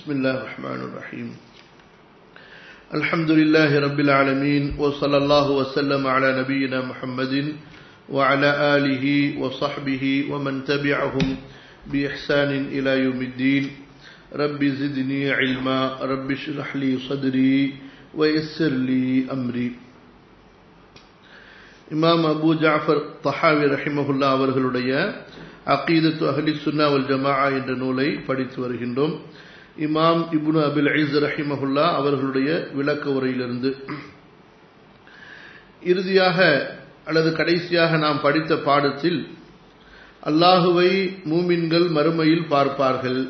بسم الله الرحمن الرحيم الحمد لله رب العالمين وصلى الله وسلم على نبينا محمد وعلى آله وصحبه ومن تبعهم بإحسان إلى يوم الدين رب زدني علما رب اشرح لي صدري ويسر لي أمري இமாம் அபு ஜாஃபர் தஹாவி ரஹிமஹுல்லா அவர்களுடைய அகீதத்து அஹ்லி சுன்னா வல் ஜமா என்ற நூலை படித்து வருகின்றோம் இமாம் இப்னு அபில் ஐஸ் ரஹிமஹுல்லா அவர்களுடைய விளக்க உரையிலிருந்து இறுதியாக அல்லது கடைசியாக நாம் படித்த பாடத்தில் அல்லாஹுவை மூமின்கள் மறுமையில் பார்ப்பார்கள்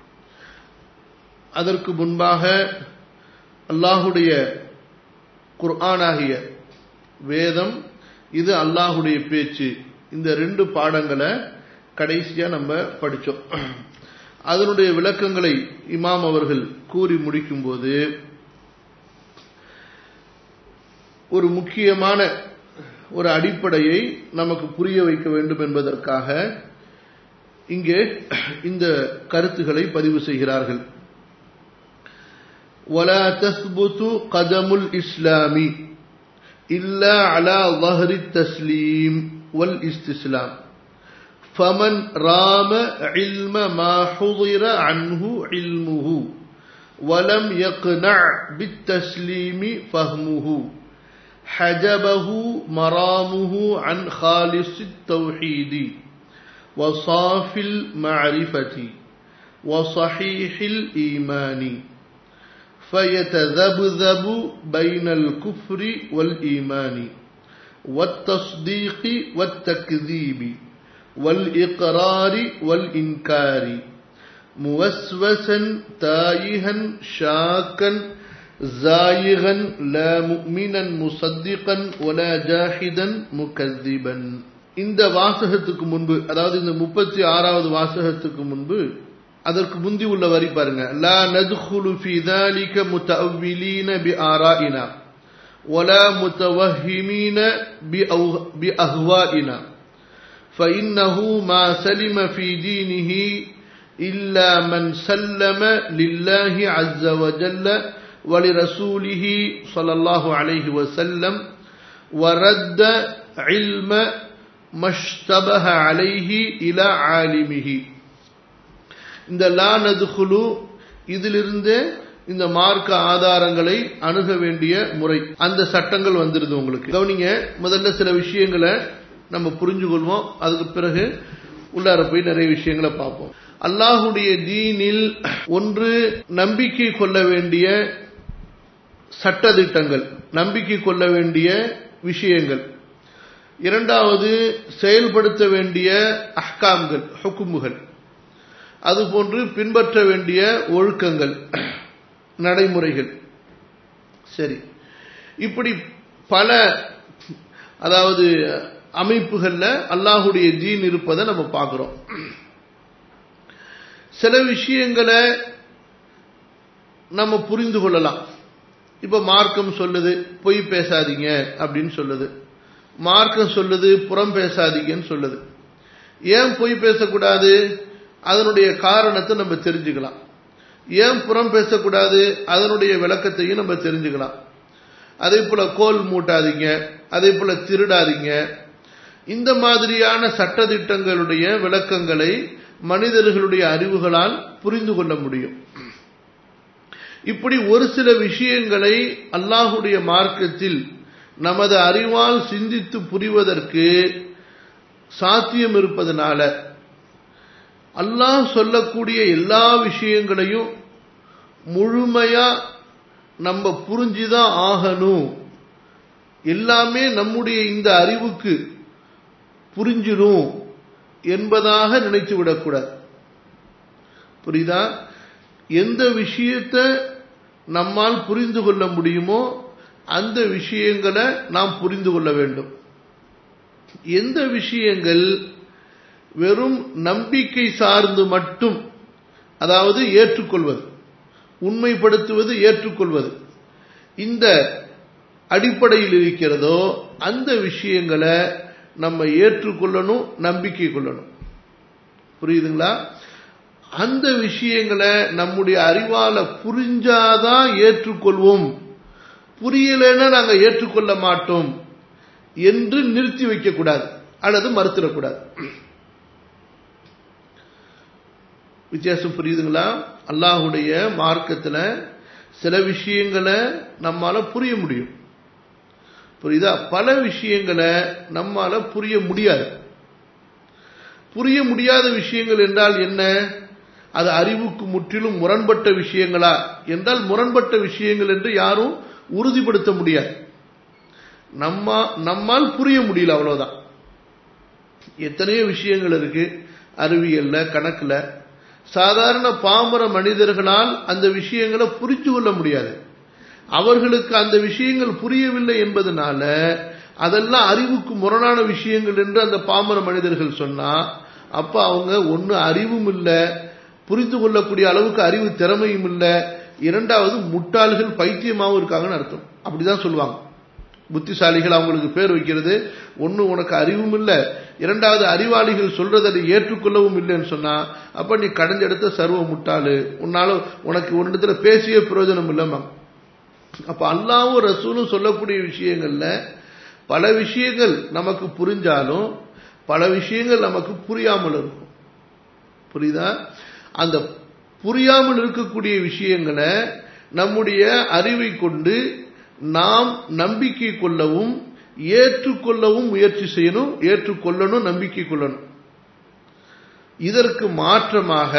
அதற்கு முன்பாக அல்லாஹுடைய குர்ஆனாகிய வேதம் இது அல்லாஹுடைய பேச்சு இந்த ரெண்டு பாடங்களை கடைசியா நம்ம படிச்சோம் அதனுடைய விளக்கங்களை இமாம் அவர்கள் கூறி முடிக்கும் போது ஒரு முக்கியமான ஒரு அடிப்படையை நமக்கு புரிய வைக்க வேண்டும் என்பதற்காக இங்கே இந்த கருத்துக்களை பதிவு செய்கிறார்கள் ولا تثبت قدم الإسلام إلا على ظهر التسليم والاستسلام فمن رام علم ما حضر عنه علمه ولم يقنع بالتسليم فهمه حجبه مرامه عن خالص التوحيد وصاف المعرفة وصحيح الإيمان فيتذبذب بين الكفر والإيمان والتصديق والتكذيب والإقرار والإنكار موسوسا تائها شاكا زايغا لا مؤمنا مصدقا ولا جاحدا مكذبا இந்த வாசகத்துக்கு முன்பு அதாவது இந்த முப்பத்தி ஆறாவது வாசகத்துக்கு முன்பு அதற்கு முந்தி உள்ள வரி பாருங்க லா நதுகுலு ஃபி ذلك متأولين بآرائنا ولا متوهمين بأهوائنا فإنه ما سلم في دينه إلا من سلم لله عز وجل ولرسوله صلى الله عليه وسلم ورد علم ما اشتبه عليه إلى عالمه இந்த லானதுகுலு இதிலிருந்து இந்த மார்க்க ஆதாரங்களை அணுக வேண்டிய முறை அந்த சட்டங்கள் வந்துருது உங்களுக்கு கவனிங்க முதல்ல சில விஷயங்களை நம்ம புரிஞ்சு கொள்வோம் அதுக்கு பிறகு உள்ளார போய் நிறைய விஷயங்களை பார்ப்போம் அல்லாஹுடைய தீனில் ஒன்று நம்பிக்கை கொள்ள வேண்டிய சட்டதிட்டங்கள் நம்பிக்கை கொள்ள வேண்டிய விஷயங்கள் இரண்டாவது செயல்படுத்த வேண்டிய அஹ்காம்கள் ஹுக்குமுகள் அதுபோன்று பின்பற்ற வேண்டிய ஒழுக்கங்கள் நடைமுறைகள் சரி இப்படி பல அதாவது அமைப்புகள்ல அல்லாஹுடைய ஜீன் இருப்பதை நம்ம பார்க்கிறோம் சில விஷயங்களை நம்ம புரிந்து கொள்ளலாம் இப்ப மார்க்கம் சொல்லுது பொய் பேசாதீங்க அப்படின்னு சொல்லுது மார்க்கம் சொல்லுது புறம் பேசாதீங்கன்னு சொல்லுது ஏன் பொய் பேசக்கூடாது அதனுடைய காரணத்தை நம்ம தெரிஞ்சுக்கலாம் ஏன் புறம் பேசக்கூடாது அதனுடைய விளக்கத்தையும் நம்ம தெரிஞ்சுக்கலாம் அதே போல கோல் மூட்டாதீங்க அதே போல திருடாதீங்க இந்த மாதிரியான சட்டத்திட்டங்களுடைய விளக்கங்களை மனிதர்களுடைய அறிவுகளால் புரிந்து கொள்ள முடியும் இப்படி ஒரு சில விஷயங்களை அல்லாஹுடைய மார்க்கத்தில் நமது அறிவால் சிந்தித்து புரிவதற்கு சாத்தியம் இருப்பதனால அல்லாஹ் சொல்லக்கூடிய எல்லா விஷயங்களையும் முழுமையா நம்ம புரிஞ்சுதான் ஆகணும் எல்லாமே நம்முடைய இந்த அறிவுக்கு புரிஞ்சிடும் என்பதாக நினைத்து விடக்கூடாது புரியுதா எந்த விஷயத்த நம்மால் புரிந்து கொள்ள முடியுமோ அந்த விஷயங்களை நாம் புரிந்து கொள்ள வேண்டும் எந்த விஷயங்கள் வெறும் நம்பிக்கை சார்ந்து மட்டும் அதாவது ஏற்றுக்கொள்வது உண்மைப்படுத்துவது ஏற்றுக்கொள்வது இந்த அடிப்படையில் இருக்கிறதோ அந்த விஷயங்களை நம்ம ஏற்றுக்கொள்ளணும் நம்பிக்கை கொள்ளணும் புரியுதுங்களா அந்த விஷயங்களை நம்முடைய அறிவால புரிஞ்சாதான் ஏற்றுக்கொள்வோம் புரியலைன்னா நாங்க ஏற்றுக்கொள்ள மாட்டோம் என்று நிறுத்தி வைக்கக்கூடாது அல்லது மறுத்துடக்கூடாது வித்தியாசம் புரியுதுங்களா அல்லாஹுடைய மார்க்கத்துல சில விஷயங்களை நம்மால புரிய முடியும் புரியுதா பல விஷயங்களை நம்மால புரிய முடியாது புரிய முடியாத விஷயங்கள் என்றால் என்ன அது அறிவுக்கு முற்றிலும் முரண்பட்ட விஷயங்களா என்றால் முரண்பட்ட விஷயங்கள் என்று யாரும் உறுதிப்படுத்த முடியாது நம்ம நம்மால் புரிய முடியல அவ்வளவுதான் எத்தனையோ விஷயங்கள் இருக்கு அறிவியல்ல கணக்குல சாதாரண பாமர மனிதர்களால் அந்த விஷயங்களை புரிஞ்சு கொள்ள முடியாது அவர்களுக்கு அந்த விஷயங்கள் புரியவில்லை என்பதனால அதெல்லாம் அறிவுக்கு முரணான விஷயங்கள் என்று அந்த பாமர மனிதர்கள் சொன்னா அப்ப அவங்க ஒன்னு அறிவும் இல்லை புரிந்து கொள்ளக்கூடிய அளவுக்கு அறிவு திறமையும் இல்லை இரண்டாவது முட்டாள்கள் பைத்தியமாகவும் இருக்காங்கன்னு அர்த்தம் அப்படிதான் சொல்லுவாங்க புத்திசாலிகள் அவங்களுக்கு பேர் வைக்கிறது ஒன்னு உனக்கு அறிவும் இல்லை இரண்டாவது அறிவாளிகள் சொல்றதை ஏற்றுக்கொள்ளவும் இல்லைன்னு சொன்னா அப்ப நீ கடைஞ்செடுத்த சர்வ முட்டாளு உன்னால உனக்கு ஒரு இடத்துல பேசிய பிரயோஜனம் இல்லைம்மா அப்ப அல்லாவும் ரசூலும் சொல்லக்கூடிய விஷயங்கள்ல பல விஷயங்கள் நமக்கு புரிஞ்சாலும் பல விஷயங்கள் நமக்கு புரியாமல் இருக்கும் புரியுதா அந்த புரியாமல் இருக்கக்கூடிய விஷயங்களை நம்முடைய அறிவை கொண்டு நாம் நம்பிக்கை கொள்ளவும் ஏற்றுக்கொள்ளவும் முயற்சி செய்யணும் ஏற்றுக்கொள்ளணும் நம்பிக்கை கொள்ளணும் இதற்கு மாற்றமாக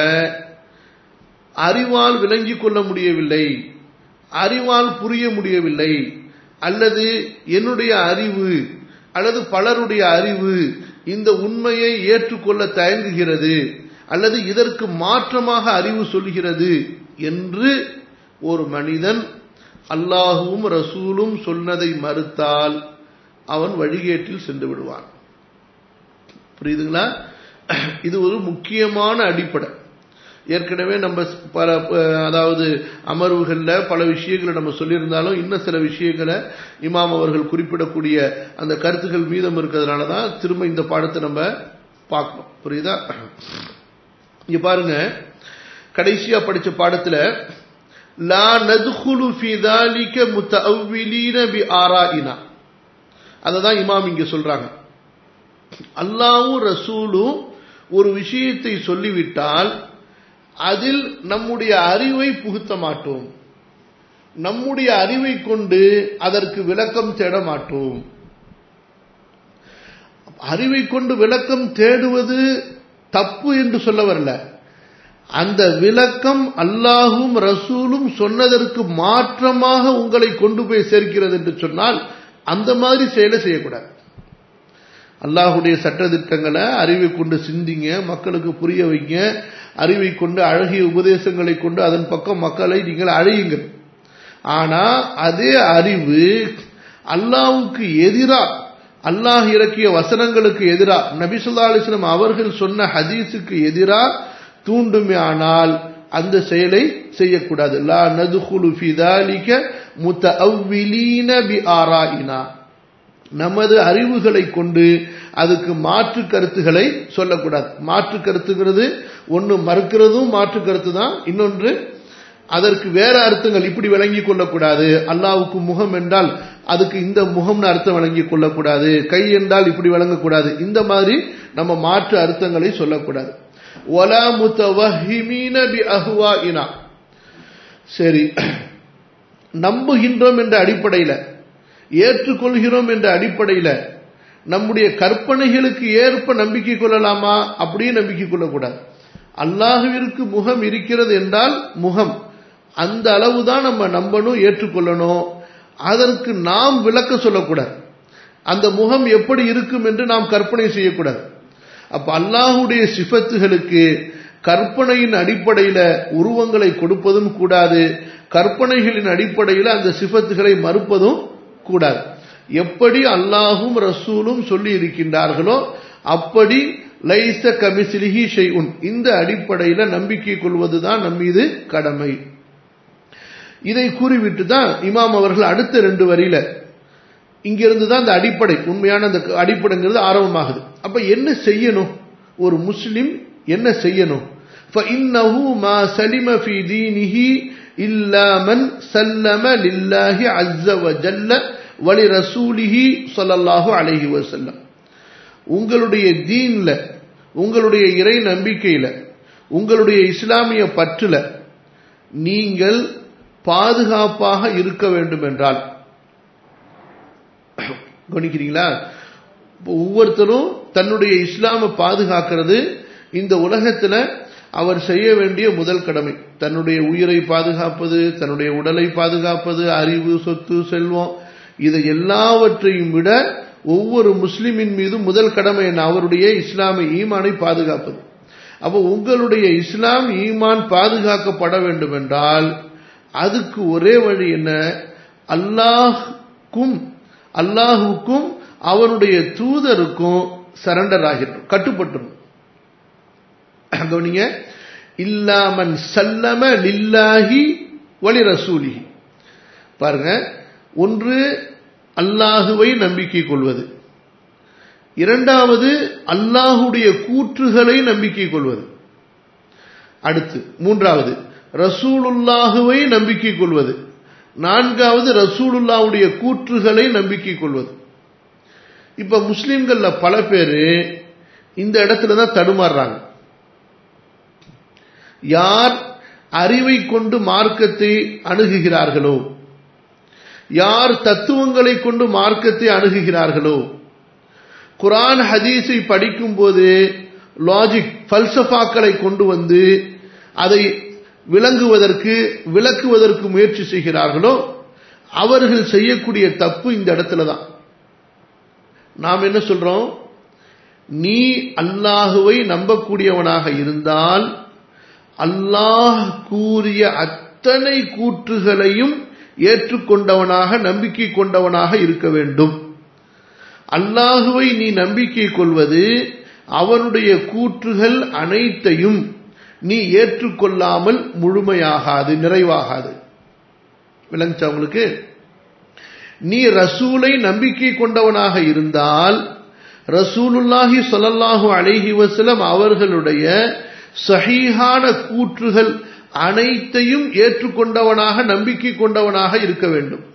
அறிவால் விளங்கிக் கொள்ள முடியவில்லை அறிவால் புரிய முடியவில்லை அல்லது என்னுடைய அறிவு அல்லது பலருடைய அறிவு இந்த உண்மையை ஏற்றுக்கொள்ள தயங்குகிறது அல்லது இதற்கு மாற்றமாக அறிவு சொல்கிறது என்று ஒரு மனிதன் அல்லாஹுவும் ரசூலும் சொன்னதை மறுத்தால் அவன் வழிகேட்டில் சென்று விடுவான் புரியுதுங்களா இது ஒரு முக்கியமான அடிப்படை ஏற்கனவே நம்ம பல அதாவது அமர்வுகளில் பல விஷயங்களை நம்ம சொல்லியிருந்தாலும் இன்னும் சில விஷயங்களை இமாம் அவர்கள் குறிப்பிடக்கூடிய அந்த கருத்துக்கள் மீதம் இருக்கிறதுனால தான் திரும்ப இந்த பாடத்தை நம்ம பார்க்கணும் புரியுதா இங்க பாருங்க கடைசியா படிச்ச பாடத்துல லா நதுகுலு ஃபி தாலிக முத்தஅவ்விலீன பி ஆராயினா அததான் இமாம் இங்க சொல்றாங்க அல்லாவும் ரசூலும் ஒரு விஷயத்தை சொல்லிவிட்டால் அதில் நம்முடைய அறிவை புகுத்த மாட்டோம் நம்முடைய அறிவை கொண்டு அதற்கு விளக்கம் தேட மாட்டோம் அறிவை கொண்டு விளக்கம் தேடுவது தப்பு என்று சொல்ல வரல அந்த விளக்கம் அல்லாஹும் ரசூலும் சொன்னதற்கு மாற்றமாக உங்களை கொண்டு போய் சேர்க்கிறது என்று சொன்னால் அந்த மாதிரி செயலை செய்யக்கூடாது அல்லாஹுடைய சட்டத்திட்டங்களை அறிவை கொண்டு சிந்திங்க மக்களுக்கு புரிய வைங்க அறிவை கொண்டு அழகிய உபதேசங்களை கொண்டு அதன் பக்கம் மக்களை நீங்கள் அழையுங்கள் ஆனா அதே அறிவு அல்லாவுக்கு எதிராக அல்லாஹ் இறக்கிய வசனங்களுக்கு எதிராக நபிசுல்லா அலிஸ்லாம் அவர்கள் சொன்ன ஹதீஸுக்கு எதிராக தூண்டுமே ஆனால் அந்த செயலை செய்யக்கூடாது லா நதுகுலு ஃபிதாலிக முத்தஅவ்விலீன பி ஆராயினா நமது அறிவுகளை கொண்டு அதுக்கு மாற்று கருத்துக்களை சொல்லக்கூடாது மாற்று கருத்துங்கிறது ஒன்று மறுக்கிறதும் மாற்று கருத்து தான் இன்னொன்று அதற்கு வேற அர்த்தங்கள் இப்படி விளங்கி கொள்ளக்கூடாது அல்லாவுக்கு முகம் என்றால் அதுக்கு இந்த முகம்னு அர்த்தம் விளங்கி கொள்ளக்கூடாது கை என்றால் இப்படி விளங்கக்கூடாது இந்த மாதிரி நம்ம மாற்று அர்த்தங்களை சொல்லக்கூடாது ஒலா முத்தவஹிமீன பி அஹ்வாயினா சரி நம்புகின்றோம் என்ற அடிப்படையில் ஏற்றுக்கொள்கிறோம் என்ற அடிப்படையில் நம்முடைய கற்பனைகளுக்கு ஏற்ப நம்பிக்கை கொள்ளலாமா அப்படியே நம்பிக்கை கொள்ளக்கூடாது அல்லாஹுவிற்கு முகம் இருக்கிறது என்றால் முகம் அந்த அளவு தான் நம்ம நம்பணும் ஏற்றுக்கொள்ளணும் அதற்கு நாம் விளக்க சொல்லக்கூடாது அந்த முகம் எப்படி இருக்கும் என்று நாம் கற்பனை செய்யக்கூடாது அப்ப அல்லாஹுடைய சிபத்துகளுக்கு கற்பனையின் அடிப்படையில உருவங்களை கொடுப்பதும் கூடாது கற்பனைகளின் அடிப்படையில் அந்த சிபத்துகளை மறுப்பதும் கூடாது எப்படி அல்லாஹும் ரசூலும் சொல்லி இருக்கின்றார்களோ அப்படி லைச கமிசிலிஹி ஷெய்உன் இந்த அடிப்படையில் நம்பிக்கை கொள்வதுதான் நம் மீது கடமை இதை கூறிவிட்டு தான் இமாம் அவர்கள் அடுத்த ரெண்டு வரியில இங்கிருந்து தான் அந்த அடிப்படை உண்மையான அந்த அடிப்படைங்கிறது ஆரம்பமாகுது அப்ப என்ன செய்யணும் ஒரு முஸ்லிம் என்ன செய்யணும் فإنه ما سلم في دينه إلا من سلم لله عز وجل ولرسوله صلى الله عليه وسلم உங்களுடைய தீன்ல உங்களுடைய இறை நம்பிக்கையில உங்களுடைய இஸ்லாமிய பற்றுல நீங்கள் பாதுகாப்பாக இருக்க வேண்டும் என்றால் கவனிக்கிறீங்களா ஒவ்வொருத்தரும் தன்னுடைய இஸ்லாமை பாதுகாக்கிறது இந்த உலகத்துல அவர் செய்ய வேண்டிய முதல் கடமை தன்னுடைய உயிரை பாதுகாப்பது தன்னுடைய உடலை பாதுகாப்பது அறிவு சொத்து செல்வம் இதை எல்லாவற்றையும் விட ஒவ்வொரு முஸ்லிமின் மீது முதல் கடமை என்ன அவருடைய இஸ்லாமிய ஈமானை பாதுகாப்பது அப்போ உங்களுடைய இஸ்லாம் ஈமான் பாதுகாக்கப்பட வேண்டும் என்றால் அதுக்கு ஒரே வழி என்ன அல்லாஹ்க்கும் அல்லாஹுக்கும் அவனுடைய தூதருக்கும் சரண்டர் ஆகிடும் கட்டுப்பட்டுரும் கவனிங்க இல்லாமன் சல்லம லில்லாஹி வலி ரசூலிஹி பாருங்க ஒன்று அல்லாஹுவை நம்பிக்கை கொள்வது இரண்டாவது அல்லாஹுடைய கூற்றுகளை நம்பிக்கை கொள்வது அடுத்து மூன்றாவது ரசூலுல்லாஹுவை நம்பிக்கை கொள்வது நான்காவது ரசூலுல்லாவுடைய கூற்றுகளை நம்பிக்கை கொள்வது இப்ப முஸ்லிம்கள்ல பல பேரு இந்த இடத்துல தான் தடுமாறுறாங்க யார் அறிவை கொண்டு மார்க்கத்தை அணுகுகிறார்களோ யார் தத்துவங்களை கொண்டு மார்க்கத்தை அணுகுகிறார்களோ குரான் ஹதீஸை படிக்கும் போது லாஜிக் பல்சஃபாக்களை கொண்டு வந்து அதை விளங்குவதற்கு விளக்குவதற்கு முயற்சி செய்கிறார்களோ அவர்கள் செய்யக்கூடிய தப்பு இந்த இடத்துல தான் நாம் என்ன சொல்றோம் நீ அல்லாஹுவை நம்பக்கூடியவனாக இருந்தால் அல்லாஹ் கூறிய அத்தனை கூற்றுகளையும் ஏற்றுக்கொண்டவனாக நம்பிக்கை கொண்டவனாக இருக்க வேண்டும் அல்லாஹுவை நீ நம்பிக்கை கொள்வது அவனுடைய கூற்றுகள் அனைத்தையும் நீ ஏற்றுக்கொள்ளாமல் முழுமையாகாது நிறைவாகாது விளங்குச்சா உங்களுக்கு நீ ரசூலை நம்பிக்கை கொண்டவனாக இருந்தால் ரசூலுல்லாஹி சொல்லல்லாஹு அலைஹி வசலம் அவர்களுடைய சஹீஹான கூற்றுகள் அனைத்தையும் ஏற்றுக்கொண்டவனாக நம்பிக்கை கொண்டவனாக இருக்க வேண்டும்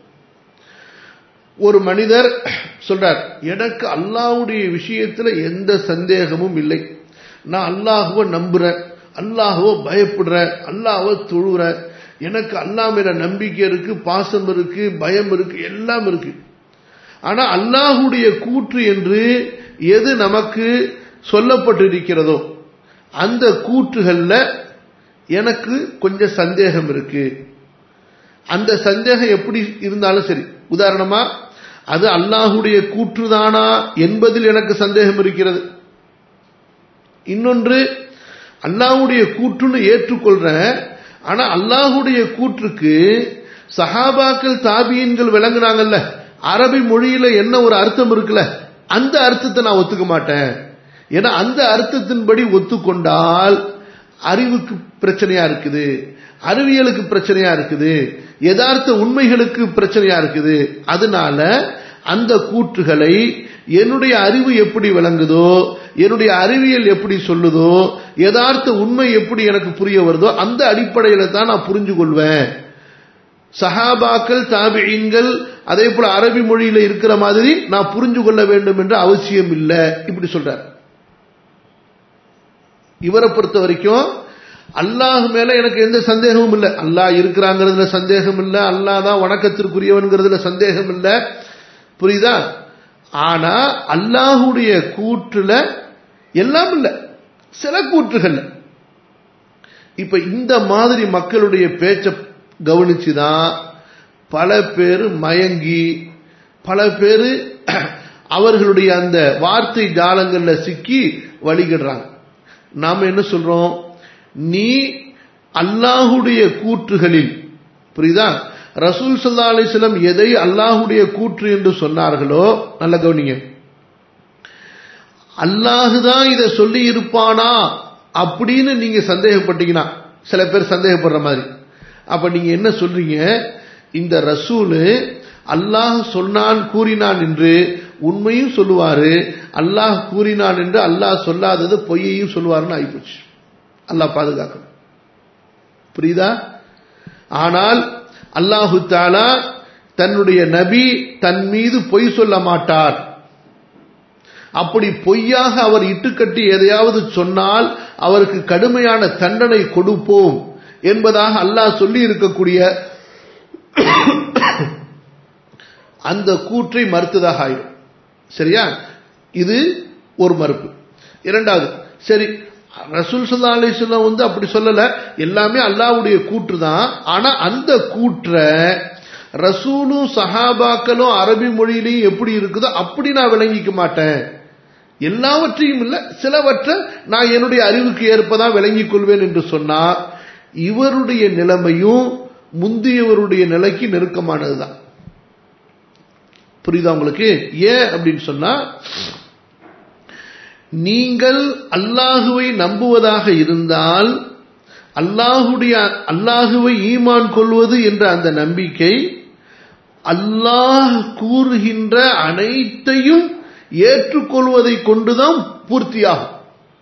ஒரு மனிதர் சொல்றார் எனக்கு அல்லாஹுடைய விஷயத்துல எந்த சந்தேகமும் இல்லை நான் அல்லாஹுவ நம்புறேன் அல்லாஹுவ பயப்படுற அல்லாஹுவ தொழுற எனக்கு அல்லா மேல நம்பிக்கை இருக்கு பாசம் இருக்கு பயம் இருக்கு எல்லாம் இருக்கு ஆனா அல்லாஹுடைய கூற்று என்று எது நமக்கு சொல்லப்பட்டிருக்கிறதோ அந்த கூற்றுகள்ல எனக்கு கொஞ்சம் சந்தேகம் இருக்கு அந்த சந்தேகம் எப்படி இருந்தாலும் சரி உதாரணமா அது அல்லாஹுடைய கூற்றுதானா என்பதில் எனக்கு சந்தேகம் இருக்கிறது இன்னொன்று அல்லாஹுடைய கூற்றுன்னு ஏற்றுக்கொள்றேன் ஆனா அல்லாஹுடைய கூற்றுக்கு சஹாபாக்கள் தாபியன்கள் விளங்குனாங்கல்ல அரபி மொழியில என்ன ஒரு அர்த்தம் இருக்குல்ல அந்த அர்த்தத்தை நான் ஒத்துக்க மாட்டேன் ஏன்னா அந்த அர்த்தத்தின்படி ஒத்துக்கொண்டால் அறிவுக்கு பிரச்சனையா இருக்குது அறிவியலுக்கு பிரச்சனையா இருக்குது யதார்த்த உண்மைகளுக்கு பிரச்சனையா இருக்குது அதனால அந்த கூற்றுகளை என்னுடைய அறிவு எப்படி விளங்குதோ என்னுடைய அறிவியல் எப்படி சொல்லுதோ யதார்த்த உண்மை எப்படி எனக்கு புரிய வருதோ அந்த அடிப்படையில தான் நான் புரிஞ்சு கொள்வேன் சஹாபாக்கள் தாபியன்கள் அதே போல அரபி மொழியில இருக்கிற மாதிரி நான் புரிஞ்சு கொள்ள வேண்டும் என்ற அவசியம் இல்லை இப்படி சொல்றார் இவரை பொறுத்த வரைக்கும் அல்லாஹ் மேல எனக்கு எந்த சந்தேகமும் இல்லை அல்லாஹ் இருக்கிறாங்கிறதுல சந்தேகம் இல்லை அல்லாஹ் தான் வணக்கத்திற்குரியவன்கிறதுல சந்தேகம் இல்லை புரியுதா ஆனா அல்லாஹுடைய கூற்றுல எல்லாம் இல்லை சில கூற்றுகள் இப்ப இந்த மாதிரி மக்களுடைய பேச்ச கவனிச்சுதான் பல பேர் மயங்கி பல பேர் அவர்களுடைய அந்த வார்த்தை ஜாலங்கள்ல சிக்கி வழிகிடுறாங்க நாம என்ன சொல்றோம் நீ அல்லாஹுடைய கூற்றுகளில் புரியுதா ரசூல் சல்லா அலிஸ்லம் எதை அல்லாஹுடைய கூற்று என்று சொன்னார்களோ நல்ல கவனிங்க அல்லாஹுதான் இதை சொல்லி இருப்பானா அப்படின்னு நீங்க சந்தேகப்பட்டீங்கன்னா சில பேர் சந்தேகப்படுற மாதிரி அப்ப நீங்க என்ன சொல்றீங்க இந்த ரசூலு அல்லாஹ் சொன்னான் கூறினான் என்று உண்மையும் சொல்லுவாரு அல்லாஹ் கூறினான் என்று அல்லாஹ் சொல்லாதது பொய்யையும் சொல்லுவாருன்னு ஆயிப்போச்சு அல்லாஹ் பாதுகாக்கணும் புரியுதா ஆனால் அல்லாஹு தாலா தன்னுடைய நபி தன் மீது பொய் சொல்ல மாட்டார் அப்படி பொய்யாக அவர் இட்டுக்கட்டி எதையாவது சொன்னால் அவருக்கு கடுமையான தண்டனை கொடுப்போம் என்பதாக அல்லாஹ் சொல்லி இருக்கக்கூடிய அந்த கூற்றை மறுத்ததாக ஆயிடும் சரியா இது ஒரு மறுப்பு இரண்டாவது சரி ரசூல் சல்லா அலிஸ்லாம் வந்து அப்படி சொல்லல எல்லாமே அல்லாவுடைய கூற்று தான் ஆனா அந்த கூற்றை ரசூலும் சஹாபாக்களும் அரபி மொழியிலையும் எப்படி இருக்குதோ அப்படி நான் விளங்கிக்க மாட்டேன் எல்லாவற்றையும் இல்ல சிலவற்றை நான் என்னுடைய அறிவுக்கு ஏற்பதான் விளங்கிக் கொள்வேன் என்று சொன்னா இவருடைய நிலைமையும் முந்தியவருடைய நிலைக்கு நெருக்கமானதுதான் புரியுதா உங்களுக்கு ஏன் அப்படின்னு சொன்னா நீங்கள் அல்லாஹுவை நம்புவதாக இருந்தால் அல்லாஹுடைய அல்லாஹுவை ஈமான் கொள்வது என்ற அந்த நம்பிக்கை அல்லாஹ் கூறுகின்ற அனைத்தையும் ஏற்றுக்கொள்வதை கொண்டுதான் பூர்த்தியாகும்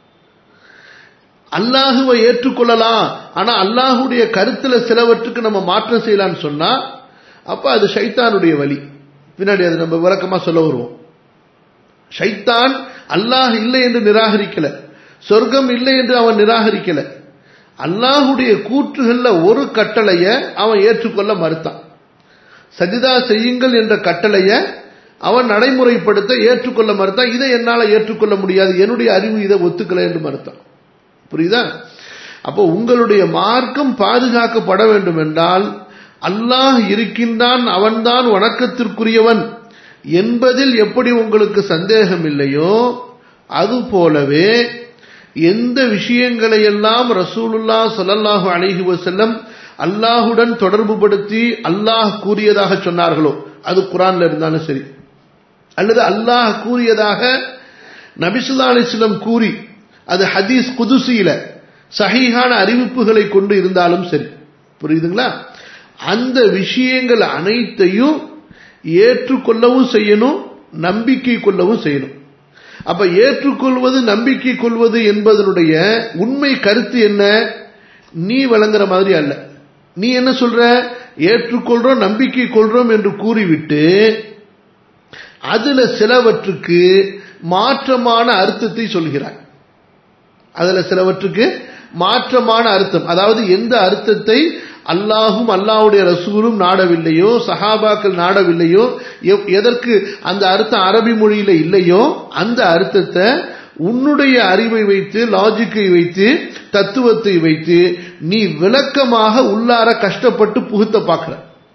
அல்லாஹுவை ஏற்றுக்கொள்ளலாம் ஆனா அல்லாஹுடைய கருத்துல சிலவற்றுக்கு நம்ம மாற்றம் செய்யலாம்னு சொன்னா அப்ப அது ஷைத்தானுடைய வழி பின்னாடி அது நம்ம விளக்கமா சொல்ல வருவோம் ஷைத்தான் அல்லாஹ் இல்லை என்று நிராகரிக்கல சொர்க்கம் இல்லை என்று அவன் நிராகரிக்கல அல்லாஹுடைய கூற்றுகள்ல ஒரு கட்டளைய அவன் ஏற்றுக்கொள்ள மறுத்தான் சஜிதா செய்யுங்கள் என்ற கட்டளைய அவன் நடைமுறைப்படுத்த ஏற்றுக்கொள்ள மறுத்தான் இதை என்னால ஏற்றுக்கொள்ள முடியாது என்னுடைய அறிவு இதை ஒத்துக்கல என்று மறுத்தான் புரியுதா அப்போ உங்களுடைய மார்க்கம் பாதுகாக்கப்பட வேண்டும் என்றால் அல்லாஹ் இருக்கின்றான் அவன்தான் வணக்கத்திற்குரியவன் என்பதில் எப்படி உங்களுக்கு சந்தேகம் இல்லையோ அது போலவே எந்த விஷயங்களை எல்லாம் ரசூலுல்லா சொல்லல்லாஹு அலைஹி வசல்லம் அல்லாஹுடன் தொடர்புபடுத்தி அல்லாஹ் கூறியதாக சொன்னார்களோ அது குரான்ல இருந்தாலும் சரி அல்லது அல்லாஹ் கூறியதாக நபிசுல்லா அலிஸ்லம் கூறி அது ஹதீஸ் குதுசியில சஹீஹான அறிவிப்புகளை கொண்டு இருந்தாலும் சரி புரியுதுங்களா அந்த விஷயங்கள் அனைத்தையும் ஏற்றுக்கொள்ளவும் செய்யணும் நம்பிக்கை கொள்ளவும் செய்யணும் அப்ப ஏற்றுக்கொள்வது நம்பிக்கை கொள்வது என்பதனுடைய உண்மை கருத்து என்ன நீ வழங்குற மாதிரி அல்ல நீ என்ன சொல்ற ஏற்றுக்கொள்றோம் நம்பிக்கை கொள்றோம் என்று கூறிவிட்டு அதுல சிலவற்றுக்கு மாற்றமான அர்த்தத்தை சொல்கிறாய் அதுல சிலவற்றுக்கு மாற்றமான அர்த்தம் அதாவது எந்த அர்த்தத்தை அல்லாஹும் அல்லாஹுடைய ரசூலும் நாடவில்லையோ சஹாபாக்கள் நாடவில்லையோ எதற்கு அந்த அர்த்தம் அரபி மொழியில இல்லையோ அந்த அர்த்தத்தை உன்னுடைய அறிவை வைத்து லாஜிக்கை வைத்து தத்துவத்தை வைத்து நீ விளக்கமாக உள்ளார கஷ்டப்பட்டு புகுத்த பார்க்கிற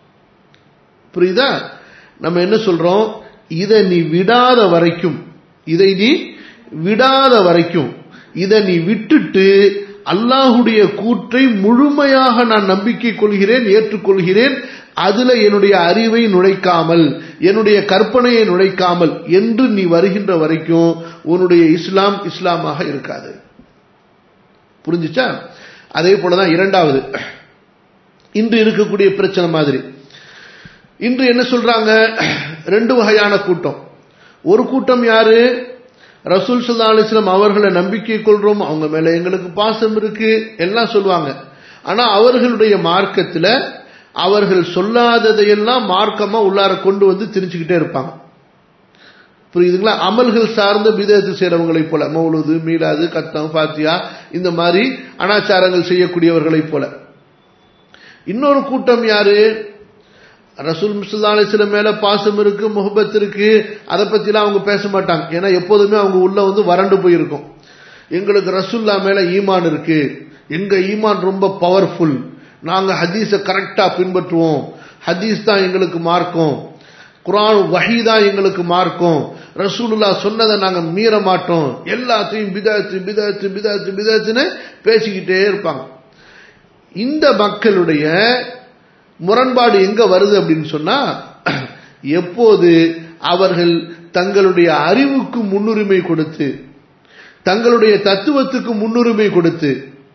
புரியுதா நம்ம என்ன சொல்றோம் இதை நீ விடாத வரைக்கும் இதை நீ விடாத வரைக்கும் இதை நீ விட்டுட்டு அல்லாஹுடைய கூற்றை முழுமையாக நான் நம்பிக்கை கொள்கிறேன் ஏற்றுக்கொள்கிறேன் அதுல என்னுடைய அறிவை நுழைக்காமல் என்னுடைய கற்பனையை நுழைக்காமல் என்று நீ வருகின்ற வரைக்கும் உன்னுடைய இஸ்லாம் இஸ்லாமாக இருக்காது புரிஞ்சுச்சா அதே போலதான் இரண்டாவது இன்று இருக்கக்கூடிய பிரச்சனை மாதிரி இன்று என்ன சொல்றாங்க ரெண்டு வகையான கூட்டம் ஒரு கூட்டம் யாரு ரசூல் சல்லா அலிஸ்லாம் அவர்களை நம்பிக்கை கொள்றோம் அவங்க மேல எங்களுக்கு பாசம் இருக்கு எல்லாம் சொல்லுவாங்க ஆனா அவர்களுடைய மார்க்கத்துல அவர்கள் சொல்லாததையெல்லாம் மார்க்கமா உள்ளார கொண்டு வந்து திரிச்சுக்கிட்டே இருப்பாங்க புரியுதுங்களா அமல்கள் சார்ந்த விதத்து செய்யறவங்களைப் போல மௌலுது மீலாது கத்தம் பாத்தியா இந்த மாதிரி அனாச்சாரங்கள் செய்யக்கூடியவர்களைப் போல இன்னொரு கூட்டம் யாரு ரசூல் முசல்லா அலிஸ்லம் மேல பாசம் இருக்கு முகபத் இருக்கு அதை பத்திலாம் அவங்க பேச மாட்டாங்க ஏன்னா எப்போதுமே அவங்க உள்ள வந்து வறண்டு போயிருக்கும் எங்களுக்கு ரசூல்லா மேல ஈமான் இருக்கு எங்க ஈமான் ரொம்ப பவர்ஃபுல் நாங்க ஹதீஸை கரெக்டா பின்பற்றுவோம் ஹதீஸ் தான் எங்களுக்கு மார்க்கம் குரான் வஹி தான் எங்களுக்கு மார்க்கம் ரசூலுல்லா சொன்னதை நாங்க மீற மாட்டோம் எல்லாத்தையும் பிதாத்து பிதாத்து பிதாத்து பிதாத்துன்னு பேசிக்கிட்டே இருப்பாங்க இந்த மக்களுடைய முரண்பாடு எங்க வருது அப்படின்னு சொன்னா எப்போது அவர்கள் தங்களுடைய அறிவுக்கு முன்னுரிமை கொடுத்து தங்களுடைய தத்துவத்துக்கு முன்னுரிமை கொடுத்து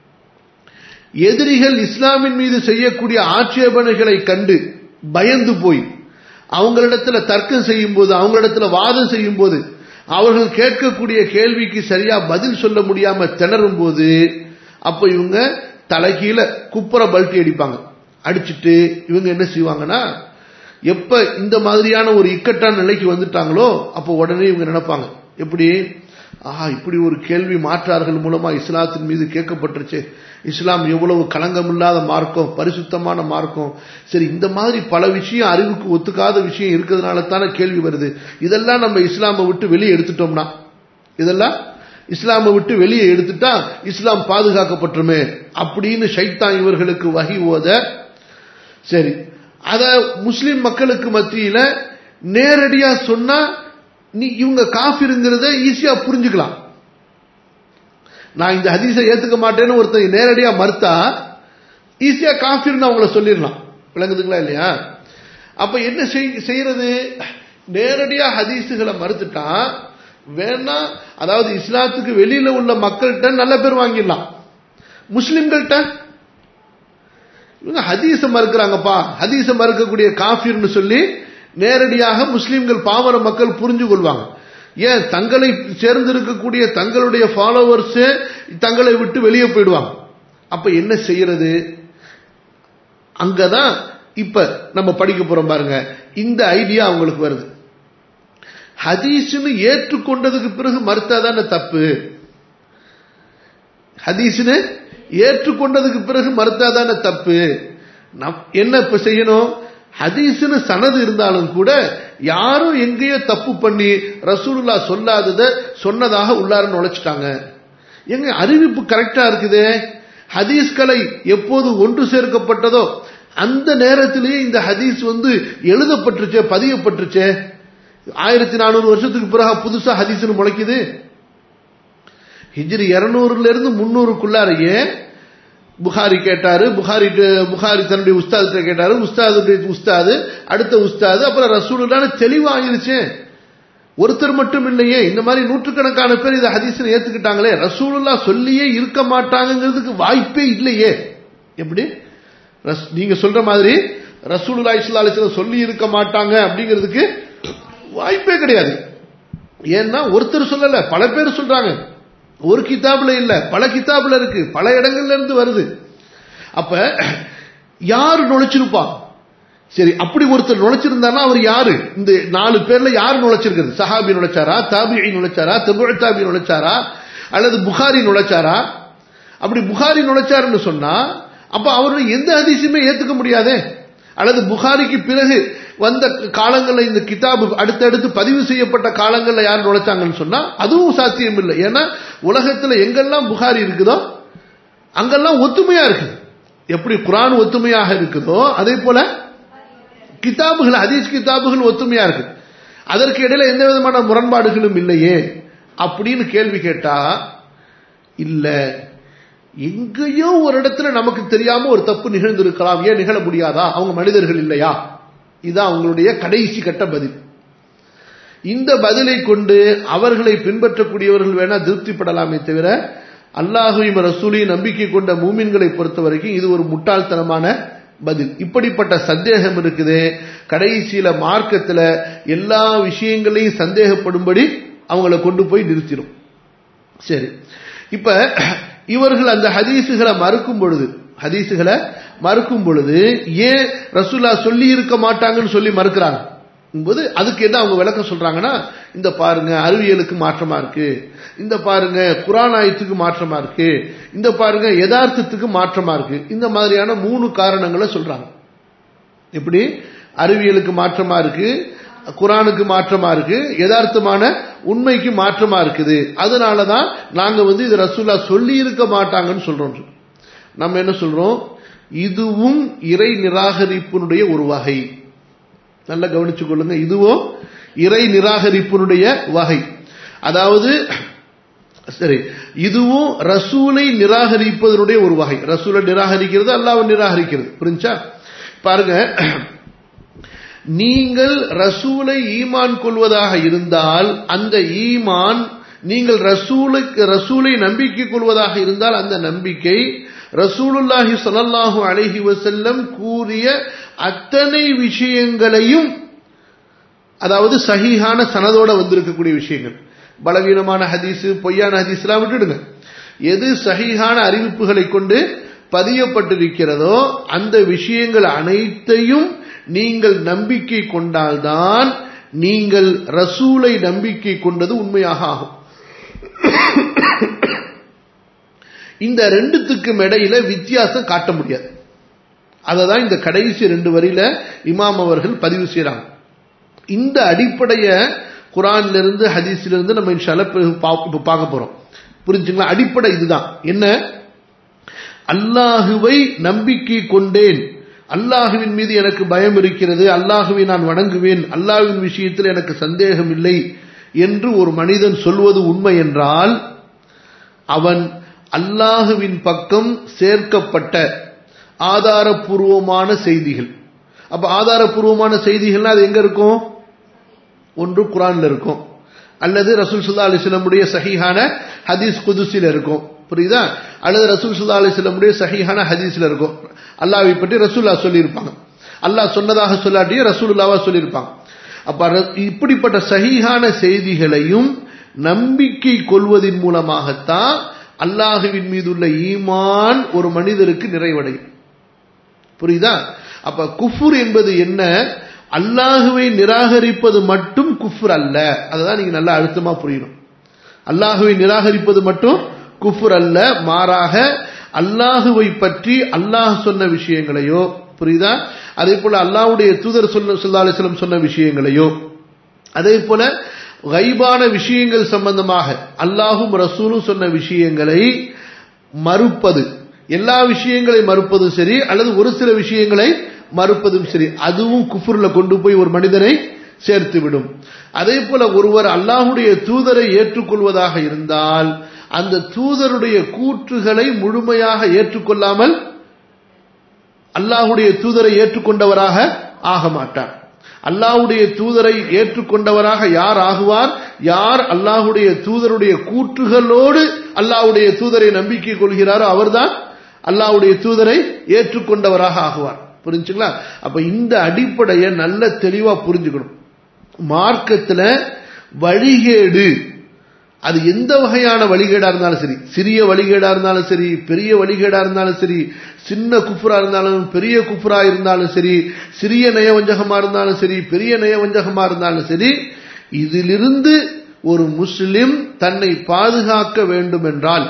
எதிரிகள் இஸ்லாமின் மீது செய்யக்கூடிய ஆட்சேபனைகளை கண்டு பயந்து போய் அவங்களிடத்துல தர்க்கம் செய்யும் போது அவங்களிடத்துல வாதம் செய்யும் போது அவர்கள் கேட்கக்கூடிய கேள்விக்கு சரியா பதில் சொல்ல முடியாம திணறும் போது அப்ப இவங்க தலைகீழ குப்புற பல்ட்டி அடிப்பாங்க அடிச்சுட்டு இவங்க என்ன செய்வாங்கன்னா எப்ப இந்த மாதிரியான ஒரு இக்கட்டான நிலைக்கு வந்துட்டாங்களோ அப்போ உடனே இவங்க நினைப்பாங்க எப்படி ஆஹா இப்படி ஒரு கேள்வி மாற்றார்கள் மூலமா இஸ்லாத்தின் மீது கேட்கப்பட்டுருச்சு இஸ்லாம் எவ்வளவு களங்கமில்லாத மார்க்கம் பரிசுத்தமான மார்க்கம் சரி இந்த மாதிரி பல விஷயம் அறிவுக்கு ஒத்துக்காத விஷயம் இருக்கிறதுனால தானே கேள்வி வருது இதெல்லாம் நம்ம இஸ்லாமை விட்டு வெளியே எடுத்துட்டோம்னா இதெல்லாம் இஸ்லாமை விட்டு வெளியே எடுத்துட்டா இஸ்லாம் பாதுகாக்கப்பட்டுருமே அப்படின்னு ஷைத்தான் இவர்களுக்கு வகி ஓத சரி அத முஸ்லிம் மக்களுக்கு மத்தியில நேரடியா சொன்னா நீ இவங்க காஃபிருங்கிறத ஈஸியா புரிஞ்சுக்கலாம் நான் இந்த ஹதீஸை ஏத்துக்க மாட்டேன்னு ஒருத்தர் நேரடியா மறுத்தா ஈஸியா காஃபிர்னு அவங்கள சொல்லிடலாம் விளங்குதுங்களா இல்லையா அப்ப என்ன செய்யறது நேரடியா ஹதீஸுகளை மறுத்துட்டா வேணா அதாவது இஸ்லாத்துக்கு வெளியில உள்ள மக்கள்கிட்ட நல்ல பேர் வாங்கிடலாம் முஸ்லிம்கள்ட்ட இவங்க ஹதீஸ மறுக்கிறாங்கப்பா ஹதீஸ மறுக்கக்கூடிய காஃபிர்னு சொல்லி நேரடியாக முஸ்லிம்கள் பாமர மக்கள் புரிஞ்சு கொள்வாங்க ஏன் தங்களை சேர்ந்திருக்கக்கூடிய தங்களுடைய ஃபாலோவர்ஸ் தங்களை விட்டு வெளியே போயிடுவாங்க அப்ப என்ன செய்யறது அங்கதான் இப்ப நம்ம படிக்க போறோம் பாருங்க இந்த ஐடியா அவங்களுக்கு வருது ஹதீஸ்னு ஏற்றுக்கொண்டதுக்கு பிறகு மறுத்தாதான தப்பு ஹதீஸ்னு ஏற்றுக்கொண்டதுக்கு பிறகு மறுத்தாதான தப்பு என்ன இப்ப செய்யணும் ஹதீஸ்னு சனது இருந்தாலும் கூட யாரும் எங்கேயோ தப்பு பண்ணி ரசூலுல்லா சொல்லாதத சொன்னதாக உள்ளார நுழைச்சிட்டாங்க எங்க அறிவிப்பு கரெக்டா இருக்குது ஹதீஸ்களை எப்போது ஒன்று சேர்க்கப்பட்டதோ அந்த நேரத்திலேயே இந்த ஹதீஸ் வந்து எழுதப்பட்டுருச்சே பதியப்பட்டுருச்சே ஆயிரத்தி நானூறு வருஷத்துக்கு பிறகு புதுசா ஹதீஸ்னு முளைக்குது ஹிஜ்ரி இருநூறுல இருந்து முன்னூறுக்குள்ளாரையே புகாரி கேட்டாரு புகாரி புகாரி தன்னுடைய உஸ்தாதுகிட்ட கேட்டாரு உஸ்தாதுடைய உஸ்தாது அடுத்த உஸ்தாது அப்புறம் ரசூலுல்லான தெளிவாயிருச்சு ஒருத்தர் மட்டும் இல்லையே இந்த மாதிரி நூற்றுக்கணக்கான பேர் இதை ஹதீஸ்னு ஏத்துக்கிட்டாங்களே ரசூலுல்லா சொல்லியே இருக்க மாட்டாங்கிறதுக்கு வாய்ப்பே இல்லையே எப்படி நீங்க சொல்ற மாதிரி ரசூலுல்லா இஸ்லா சொல்லி இருக்க மாட்டாங்க அப்படிங்கிறதுக்கு வாய்ப்பே கிடையாது ஏன்னா ஒருத்தர் சொல்லல பல பேர் சொல்றாங்க ஒரு கிதாபுல இல்ல பல கிதாபுல இருக்கு பல இடங்கள்ல இருந்து வருது அப்ப யாரு நுழைச்சிருப்பா சரி அப்படி ஒருத்தர் நுழைச்சிருந்தானா அவர் யாரு இந்த நாலு பேர்ல யாரு நுழைச்சிருக்கிறது சஹாபி நுழைச்சாரா தாபிஐ நுழைச்சாரா தபுழ் தாபி நுழைச்சாரா அல்லது புகாரி நுழைச்சாரா அப்படி புகாரி நுழைச்சாருன்னு சொன்னா அப்ப அவரு எந்த அதிசயமே ஏத்துக்க முடியாதே அல்லது புகாரிக்கு பிறகு வந்த காலங்களில் இந்த கிதாபு அடுத்தடுத்து பதிவு செய்யப்பட்ட காலங்களில் யார் நுழைச்சாங்கன்னு சொன்னா அதுவும் சாத்தியம் இல்லை ஏன்னா உலகத்துல எங்கெல்லாம் புகாரி இருக்குதோ அங்கெல்லாம் ஒத்துமையா இருக்குது எப்படி குரான் ஒத்துமையாக இருக்குதோ அதே போல கிதாபுகள் ஹதீஸ் கிதாபுகள் ஒத்துமையா இருக்கு அதற்கு இடையில எந்த விதமான முரண்பாடுகளும் இல்லையே அப்படின்னு கேள்வி கேட்டா இல்ல எங்கேயோ ஒரு இடத்துல நமக்கு தெரியாம ஒரு தப்பு நிகழ்ந்திருக்கலாம் ஏன் நிகழ முடியாதா அவங்க மனிதர்கள் இல்லையா இதுதான் அவங்களுடைய கடைசி கட்ட பதில் இந்த பதிலை கொண்டு அவர்களை பின்பற்றக்கூடியவர்கள் வேணா திருப்திப்படலாமே தவிர அல்லாஹுவின் ரசூலையும் நம்பிக்கை கொண்ட மூமின்களை பொறுத்த வரைக்கும் இது ஒரு முட்டாள்தனமான பதில் இப்படிப்பட்ட சந்தேகம் இருக்குது கடைசியில மார்க்கத்துல எல்லா விஷயங்களையும் சந்தேகப்படும்படி அவங்கள கொண்டு போய் நிறுத்திடும் சரி இப்ப இவர்கள் அந்த ஹதீசுகளை மறுக்கும் பொழுது ஹதீசுகளை மறுக்கும் பொழுது ஏன் ரசூல்லா சொல்லி இருக்க மாட்டாங்கன்னு சொல்லி மறுக்கிறாங்க போது அதுக்கு என்ன அவங்க விளக்கம் சொல்றாங்கன்னா இந்த பாருங்க அறிவியலுக்கு மாற்றமா இருக்கு இந்த பாருங்க குரானாயத்துக்கு மாற்றமா இருக்கு இந்த பாருங்க யதார்த்தத்துக்கு மாற்றமா இருக்கு இந்த மாதிரியான மூணு காரணங்களை சொல்றாங்க எப்படி அறிவியலுக்கு மாற்றமா இருக்கு குரானுக்கு மாற்றமா இருக்கு யதார்த்தமான உண்மைக்கு மாற்றமா இருக்குது அதனாலதான் நாங்க வந்து இது ரசூல்லா சொல்லி இருக்க மாட்டாங்கன்னு சொல்றோம் நம்ம என்ன சொல்றோம் இதுவும் இறை நிராகரிப்பினுடைய ஒரு வகை நல்லா கவனிச்சு கொள்ளுங்க இதுவும் இறை நிராகரிப்பினுடைய வகை அதாவது சரி இதுவும் ரசூலை நிராகரிப்பதனுடைய ஒரு வகை ரசூலை நிராகரிக்கிறது அல்லாவை நிராகரிக்கிறது புரிஞ்சா பாருங்க நீங்கள் ரசூலை ஈமான் கொள்வதாக இருந்தால் அந்த ஈமான் நீங்கள் ரசூலுக்கு ரசூலை நம்பிக்கை கொள்வதாக இருந்தால் அந்த நம்பிக்கை ரசூலுல்லாஹி ஸல்லல்லாஹு அலைஹி வஸல்லம் கூறிய அத்தனை விஷயங்களையும் அதாவது சஹீஹான சனதோட வந்திருக்கக்கூடிய விஷயங்கள் பலவீனமான ஹதீஸ் பொய்யான ஹதீஸ்லாம் விட்டுடுங்க எது சகிஹான அறிவிப்புகளை கொண்டு பதியப்பட்டிருக்கிறதோ அந்த விஷயங்கள் அனைத்தையும் நீங்கள் நம்பிக்கை கொண்டால்தான் நீங்கள் ரசூலை நம்பிக்கை கொண்டது உண்மையாக ஆகும் இந்த ரெண்டுத்துக்கும் இடையில வித்தியாசம் காட்ட முடியாது அதை தான் இந்த கடைசி ரெண்டு வரியில இமாம் அவர்கள் பதிவு செய்யறாங்க இந்த அடிப்படைய குரான்ல இருந்து ஹதீஸ்ல இருந்து நம்ம இன்ஷால்ல பார்க்க போறோம் புரிஞ்சுங்களா அடிப்படை இதுதான் என்ன அல்லாஹுவை நம்பிக்கை கொண்டேன் அல்லாஹுவின் மீது எனக்கு பயம் இருக்கிறது அல்லாஹுவை நான் வணங்குவேன் அல்லாஹுவின் விஷயத்தில் எனக்கு சந்தேகம் இல்லை என்று ஒரு மனிதன் சொல்வது உண்மை என்றால் அவன் அல்லாஹுவின் பக்கம் சேர்க்கப்பட்ட ஆதாரபூர்வமான செய்திகள் அப்ப ஆதாரபூர்வமான செய்திகள்னா அது எங்க இருக்கும் ஒன்று குரான்ல இருக்கும் அல்லது ரசூல் சுல்லா அலிஸ்லமுடைய சஹிஹான ஹதீஸ் குதுசில இருக்கும் புரியுதா அல்லது ரசூல் சுல்லா அலிஸ்லமுடைய சஹிஹான ஹதீஸ்ல இருக்கும் அல்லாவை பற்றி ரசூல்லா சொல்லியிருப்பாங்க அல்லாஹ் சொன்னதாக சொல்லாட்டியும் ரசூலுல்லாவா சொல்லியிருப்பாங்க அப்ப இப்படிப்பட்ட சஹிஹான செய்திகளையும் நம்பிக்கை கொள்வதன் மூலமாகத்தான் அல்லாஹுவின் மீது உள்ள ஈமான் ஒரு மனிதருக்கு நிறைவடையும் புரியுதா அப்ப குஃபுர் என்பது என்ன அல்லாஹுவை நிராகரிப்பது மட்டும் குஃபுர் அல்ல அதுதான் நீங்க நல்லா அழுத்தமா புரியணும் அல்லாஹுவை நிராகரிப்பது மட்டும் குஃபுர் அல்ல மாறாக அல்லாஹுவை பற்றி அல்லாஹ் சொன்ன விஷயங்களையோ புரியுதா அதே போல அல்லாஹுடைய தூதர் சொல்ல சொல்லாலிஸ்லம் சொன்ன விஷயங்களையோ அதே போல கைபான விஷயங்கள் சம்பந்தமாக அல்லாஹும் ரசூலும் சொன்ன விஷயங்களை மறுப்பது எல்லா விஷயங்களை மறுப்பதும் சரி அல்லது ஒரு சில விஷயங்களை மறுப்பதும் சரி அதுவும் குஃபுர்ல கொண்டு போய் ஒரு மனிதனை சேர்த்து விடும் அதே போல ஒருவர் அல்லாஹுடைய தூதரை ஏற்றுக்கொள்வதாக இருந்தால் அந்த தூதருடைய கூற்றுகளை முழுமையாக ஏற்றுக்கொள்ளாமல் அல்லாஹுடைய தூதரை ஏற்றுக்கொண்டவராக ஆக மாட்டார் அல்லாஹுடைய தூதரை ஏற்றுக்கொண்டவராக யார் ஆகுவார் யார் அல்லாஹுடைய தூதருடைய கூற்றுகளோடு அல்லாஹுடைய தூதரை நம்பிக்கை கொள்கிறாரோ அவர்தான் அல்லாஹுடைய தூதரை ஏற்றுக்கொண்டவராக ஆகுவார் புரிஞ்சுங்களா அப்ப இந்த அடிப்படையை நல்ல தெளிவா புரிஞ்சுக்கணும் மார்க்கத்துல வழிகேடு அது எந்த வகையான வழிகேடா இருந்தாலும் சரி சிறிய வழிகேடா இருந்தாலும் சரி பெரிய வழிகேடா இருந்தாலும் சரி சின்ன குஃபுரா இருந்தாலும் பெரிய குஃபுரா இருந்தாலும் சரி சிறிய நயவஞ்சகமா இருந்தாலும் சரி பெரிய நயவஞ்சகமா இருந்தாலும் சரி இதிலிருந்து ஒரு முஸ்லிம் தன்னை பாதுகாக்க வேண்டும் என்றால்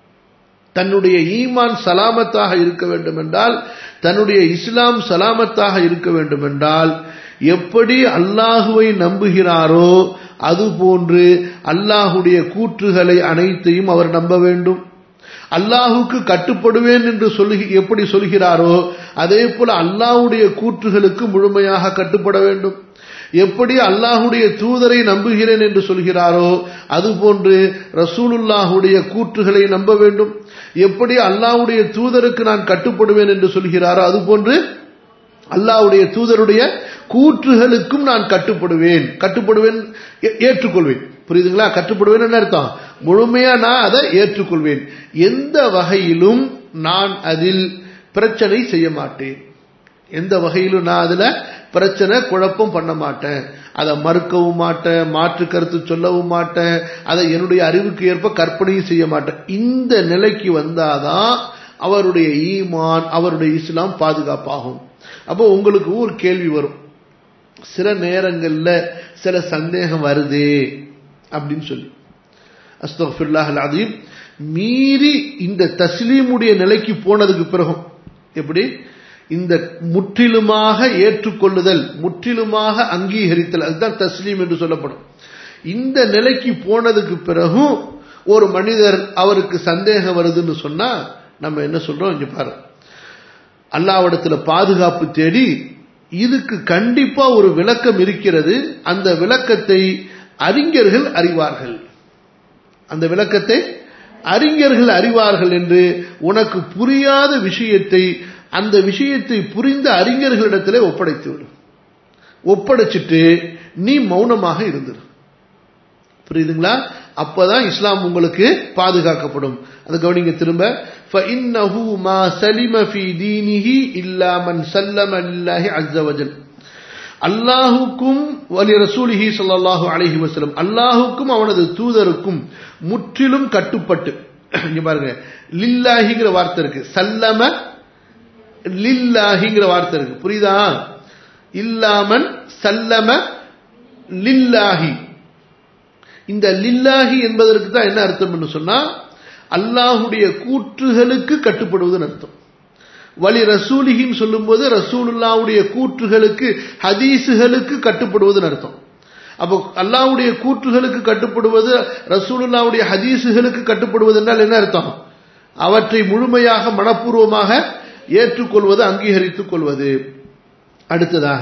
தன்னுடைய ஈமான் சலாமத்தாக இருக்க வேண்டும் என்றால் தன்னுடைய இஸ்லாம் சலாமத்தாக இருக்க வேண்டும் என்றால் எப்படி அல்லாஹுவை நம்புகிறாரோ அதுபோன்று அல்லாஹுடைய கூற்றுகளை அனைத்தையும் அவர் நம்ப வேண்டும் அல்லாஹுக்கு கட்டுப்படுவேன் என்று சொல்லி எப்படி சொல்கிறாரோ அதே போல அல்லாஹுடைய கூற்றுகளுக்கு முழுமையாக கட்டுப்பட வேண்டும் எப்படி அல்லாஹுடைய தூதரை நம்புகிறேன் என்று சொல்கிறாரோ அதுபோன்று ரசூலுல்லாஹுடைய கூற்றுகளை நம்ப வேண்டும் எப்படி அல்லாஹுடைய தூதருக்கு நான் கட்டுப்படுவேன் என்று சொல்கிறாரோ அதுபோன்று அல்லாஹுடைய தூதருடைய கூற்றுகளுக்கும் நான் கட்டுப்படுவேன் கட்டுப்படுவேன் ஏற்றுக்கொள்வேன் புரியுதுங்களா கட்டுப்படுவேன் என்ன அர்த்தம் முழுமையா நான் அதை ஏற்றுக்கொள்வேன் எந்த வகையிலும் நான் அதில் பிரச்சனை செய்ய மாட்டேன் எந்த வகையிலும் நான் அதுல பிரச்சனை குழப்பம் பண்ண மாட்டேன் அதை மறுக்கவும் மாட்டேன் மாற்று கருத்து சொல்லவும் மாட்டேன் அதை என்னுடைய அறிவுக்கு ஏற்ப கற்பனையும் செய்ய மாட்டேன் இந்த நிலைக்கு வந்தாதான் அவருடைய ஈமான் அவருடைய இஸ்லாம் பாதுகாப்பாகும் அப்போ உங்களுக்கு ஒரு கேள்வி வரும் சில நேரங்கள்ல சில சந்தேகம் வருதே அப்படின்னு சொல்லி அஸ்தபில்லாஹ் அதீம் மீறி இந்த தஸ்லீமுடைய நிலைக்கு போனதுக்கு பிறகும் எப்படி இந்த முற்றிலுமாக ஏற்றுக்கொள்ளுதல் முற்றிலுமாக அங்கீகரித்தல் அதுதான் தஸ்லீம் என்று சொல்லப்படும் இந்த நிலைக்கு போனதுக்கு பிறகும் ஒரு மனிதர் அவருக்கு சந்தேகம் வருதுன்னு சொன்னா நம்ம என்ன சொல்றோம் இங்க பாரு அல்லாவிடத்துல பாதுகாப்பு தேடி இதுக்கு கண்டிப்பா ஒரு விளக்கம் இருக்கிறது அந்த விளக்கத்தை அறிஞர்கள் அறிவார்கள் அந்த விளக்கத்தை அறிஞர்கள் அறிவார்கள் என்று உனக்கு புரியாத விஷயத்தை அந்த விஷயத்தை புரிந்த அறிஞர்களிடத்திலே ஒப்படைத்து விடும் ஒப்படைச்சிட்டு நீ மௌனமாக இருந்துரு புரியுதுங்களா அப்பதான் இஸ்லாம் உங்களுக்கு பாதுகாக்கப்படும் அதை கவனிங்க திரும்ப فَإِنَّهُ مَا سَلِمَ فِي دِينِهِ إِلَّا مَنْ سَلَّمَ لِلَّهِ عَزَّ وَجَلَّ அல்லாஹுக்கும் வலி ரசூலிஹி ஸல்லல்லாஹு அலைஹி வஸல்லம் அல்லாஹுக்கும் அவனது தூதருக்கும் முற்றிலும் கட்டுப்பட்டு இங்க பாருங்க லில்லாஹிங்கிற வார்த்தை இருக்கு சல்லம லில்லாஹிங்கிற வார்த்தை இருக்கு புரியுதா இல்லாமன் சல்லம லில்லாஹி இந்த லில்லாஹி என்பதற்கு தான் என்ன அர்த்தம்னு சொன்னா அல்லாஹுடைய கூற்றுகளுக்கு கட்டுப்படுவதுன்னு அர்த்தம் வலி ரசூலிகின்னு சொல்லும்போது ரசூலுல்லாவுடைய கூற்றுகளுக்கு ஹதீஸுகளுக்கு கட்டுப்படுவதுன்னு அர்த்தம் அப்போ அல்லாவுடைய கூற்றுகளுக்கு கட்டுப்படுவது ரசூலுல்லாவுடைய ஹதீஸுகளுக்கு கட்டுப்படுவது என்றால் என்ன அர்த்தம் அவற்றை முழுமையாக மனப்பூர்வமாக ஏற்றுக்கொள்வது அங்கீகரித்துக் கொள்வது அடுத்ததாக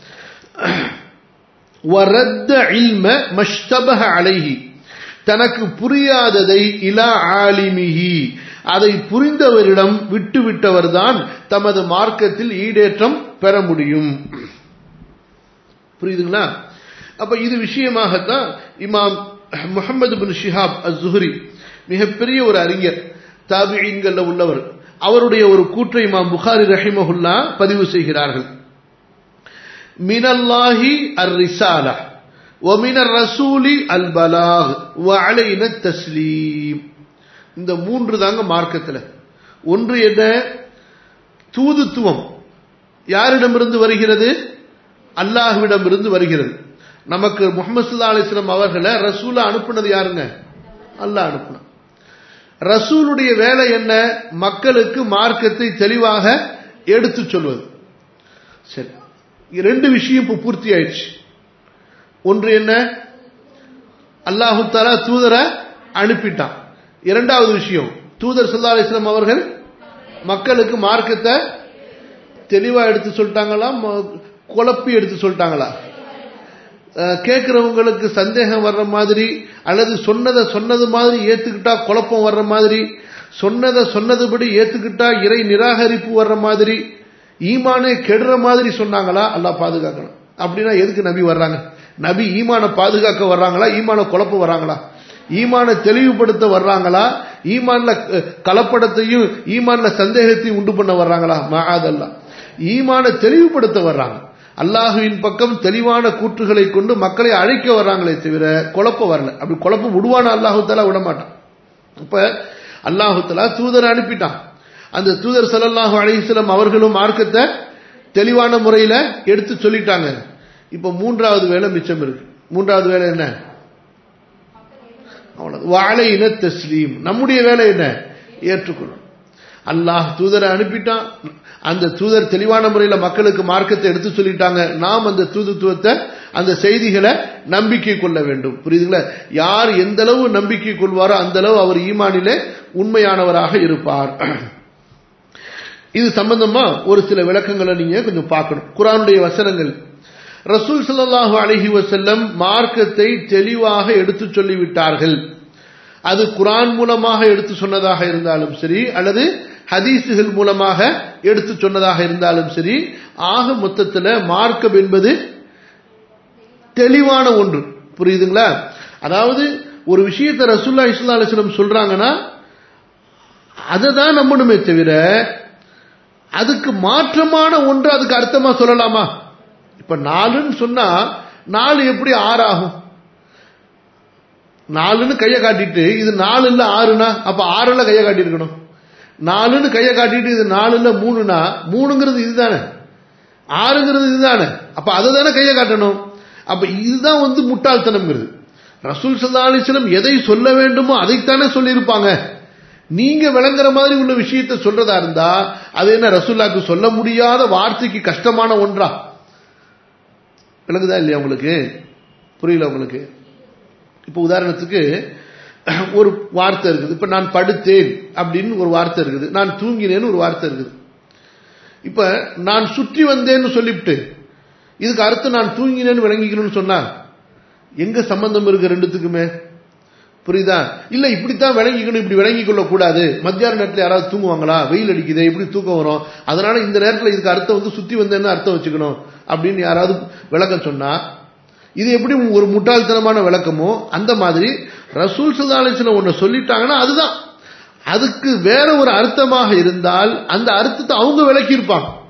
வரத்த இல்ம மஷ்தபஹ அலைஹி தனக்கு புரியாததை இலா ஆலிமிஹி அதை புரிந்தவரிடம் விட்டுவிட்டவர்தான் தமது மார்க்கத்தில் ஈடேற்றம் பெற முடியும் புரியுதுங்களா அப்ப இது விஷயமாகத்தான் இமாம் Muhammad bin Shihab az Zuhri மிகப்பெரிய ஒரு அறிஞர் தாபியன்கள்ல உள்ளவர் அவருடைய ஒரு கூற்றை இமாம் புகாரி ரஹிமஹுல்லா பதிவு செய்கிறார்கள் மினல்லாஹி அர் ரிசாலா ومن الرسول البلاغ وعلينا التسليم இந்த மூன்று தாங்க மார்க்கத்தில் ஒன்று என்ன தூதுத்துவம் யாரிடமிருந்து வருகிறது அல்லாஹ்விடமிருந்து வருகிறது நமக்கு முகமது சுல்லா அலிஸ்லாம் அவர்களை ரசூலா அனுப்புனது யாருங்க அல்லாஹ் அனுப்புன ரசூலுடைய வேலை என்ன மக்களுக்கு மார்க்கத்தை தெளிவாக எடுத்து சொல்வது சரி ரெண்டு விஷயம் இப்போ பூர்த்தி ஆயிடுச்சு ஒன்று என்ன அல்லாஹு தாலா தூதரை அனுப்பிட்டான் இரண்டாவது விஷயம் தூதர் சல்லா அலிஸ்லாம் அவர்கள் மக்களுக்கு மார்க்கத்தை தெளிவா எடுத்து சொல்லிட்டாங்களா குழப்பி எடுத்து சொல்லிட்டாங்களா கேட்கிறவங்களுக்கு சந்தேகம் வர்ற மாதிரி அல்லது சொன்னதை சொன்னது மாதிரி ஏத்துக்கிட்டா குழப்பம் வர்ற மாதிரி சொன்னதை சொன்னதுபடி ஏத்துக்கிட்டா இறை நிராகரிப்பு வர்ற மாதிரி ஈமானே கெடுற மாதிரி சொன்னாங்களா அல்லா பாதுகாக்கணும் அப்படின்னா எதுக்கு நபி வர்றாங்க நபி ஈமான பாதுகாக்க வர்றாங்களா ஈமான குழப்ப வர்றாங்களா ஈமான தெளிவுபடுத்த வர்றாங்களா ஈமான்ல கலப்படத்தையும் ஈமான்ல சந்தேகத்தையும் உண்டு பண்ண வர்றாங்களா மகாதல்லா ஈமான தெளிவுபடுத்த வர்றாங்க அல்லாஹுவின் பக்கம் தெளிவான கூற்றுகளை கொண்டு மக்களை அழைக்க வர்றாங்களே தவிர குழப்பம் வரல அப்படி குழப்பம் விடுவான அல்லாஹு தலா விட மாட்டான் இப்ப அல்லாஹு தலா தூதர் அனுப்பிட்டான் அந்த தூதர் சல்லாஹூ அலிஸ்லாம் அவர்களும் மார்க்கத்தை தெளிவான முறையில எடுத்து சொல்லிட்டாங்க இப்ப மூன்றாவது வேலை மிச்சம் இருக்கு மூன்றாவது வேலை என்ன அவ்வளவு வாழை இன தஸ்லீம் நம்முடைய வேலை என்ன ஏற்றுக்கொள்ளும் அல்லாஹ் தூதரை அனுப்பிட்டான் அந்த தூதர் தெளிவான முறையில் மக்களுக்கு மார்க்கத்தை எடுத்து சொல்லிட்டாங்க நாம் அந்த தூதுத்துவத்தை அந்த செய்திகளை நம்பிக்கை கொள்ள வேண்டும் புரியுதுங்களா யார் எந்த அளவு நம்பிக்கை கொள்வாரோ அந்த அளவு அவர் ஈமானிலே உண்மையானவராக இருப்பார் இது சம்பந்தமா ஒரு சில விளக்கங்களை நீங்க கொஞ்சம் பார்க்கணும் குரானுடைய வசனங்கள் ரசூல் சல்லாஹூ அலஹி வசல்லம் மார்க்கத்தை தெளிவாக எடுத்து சொல்லிவிட்டார்கள் அது குரான் மூலமாக எடுத்து சொன்னதாக இருந்தாலும் சரி அல்லது ஹதீஸுகள் மூலமாக எடுத்து சொன்னதாக இருந்தாலும் சரி ஆக மொத்தத்தில் மார்க்கம் என்பது தெளிவான ஒன்று புரியுதுங்களா அதாவது ஒரு விஷயத்தை ரசூல்லா இஸ்லா அலிஸ்லம் சொல்றாங்கன்னா அதை தான் நம்பணுமே தவிர அதுக்கு மாற்றமான ஒன்று அதுக்கு அர்த்தமா சொல்லலாமா இப்ப நாலுன்னு சொன்னா நாலு எப்படி ஆறு ஆகும் நாலுன்னு கையை காட்டிட்டு இது நாலு இல்ல ஆறுனா அப்ப ஆறுல கையை காட்டியிருக்கணும் நாலுன்னு கையை காட்டிட்டு இது நாலு இல்ல மூணுனா மூணுங்கிறது இதுதானே ஆறுங்கிறது இதுதானே அப்ப அதை தானே கையை காட்டணும் அப்ப இதுதான் வந்து முட்டாள்தனம்ங்கிறது ரசூல் சல்லா அலிஸ்லம் எதை சொல்ல வேண்டுமோ அதைத்தானே சொல்லியிருப்பாங்க நீங்க விளங்குற மாதிரி உள்ள விஷயத்த சொல்றதா இருந்தா அது என்ன ரசூல்லாக்கு சொல்ல முடியாத வார்த்தைக்கு கஷ்டமான ஒன்றா விளங்குதா இல்லையா உங்களுக்கு புரியல உங்களுக்கு இப்போ உதாரணத்துக்கு ஒரு வார்த்தை இருக்குது இப்ப நான் படுத்தேன் அப்படின்னு ஒரு வார்த்தை இருக்குது நான் தூங்கினேன்னு ஒரு வார்த்தை இருக்குது இப்ப நான் சுற்றி வந்தேன்னு சொல்லிவிட்டு இதுக்கு அர்த்தம் நான் தூங்கினேன்னு விளங்கிக்கணும்னு சொன்னா எங்க சம்பந்தம் இருக்கு ரெண்டுத்துக்குமே புரியுதா இல்ல இப்படித்தான் விளங்கிக்கணும் இப்படி விளங்கிக் கொள்ள கூடாது மத்தியான நேரத்தில் யாராவது தூங்குவாங்களா வெயில் அடிக்குது எப்படி தூக்கம் வரும் அதனால இந்த நேரத்தில் இதுக்கு அர்த்தம் வந்து சுத்தி வந்தேன்னு அர்த்தம் வச்சுக்கணும் அப்படின்னு யாராவது விளக்கம் சொன்னா இது எப்படி ஒரு முட்டாள்தனமான விளக்கமோ அந்த மாதிரி ரசூல் சுல்லாலிஸ்ல ஒன்னு சொல்லிட்டாங்கன்னா அதுதான் அதுக்கு வேற ஒரு அர்த்தமாக இருந்தால் அந்த அர்த்தத்தை அவங்க விளக்கியிருப்பாங்க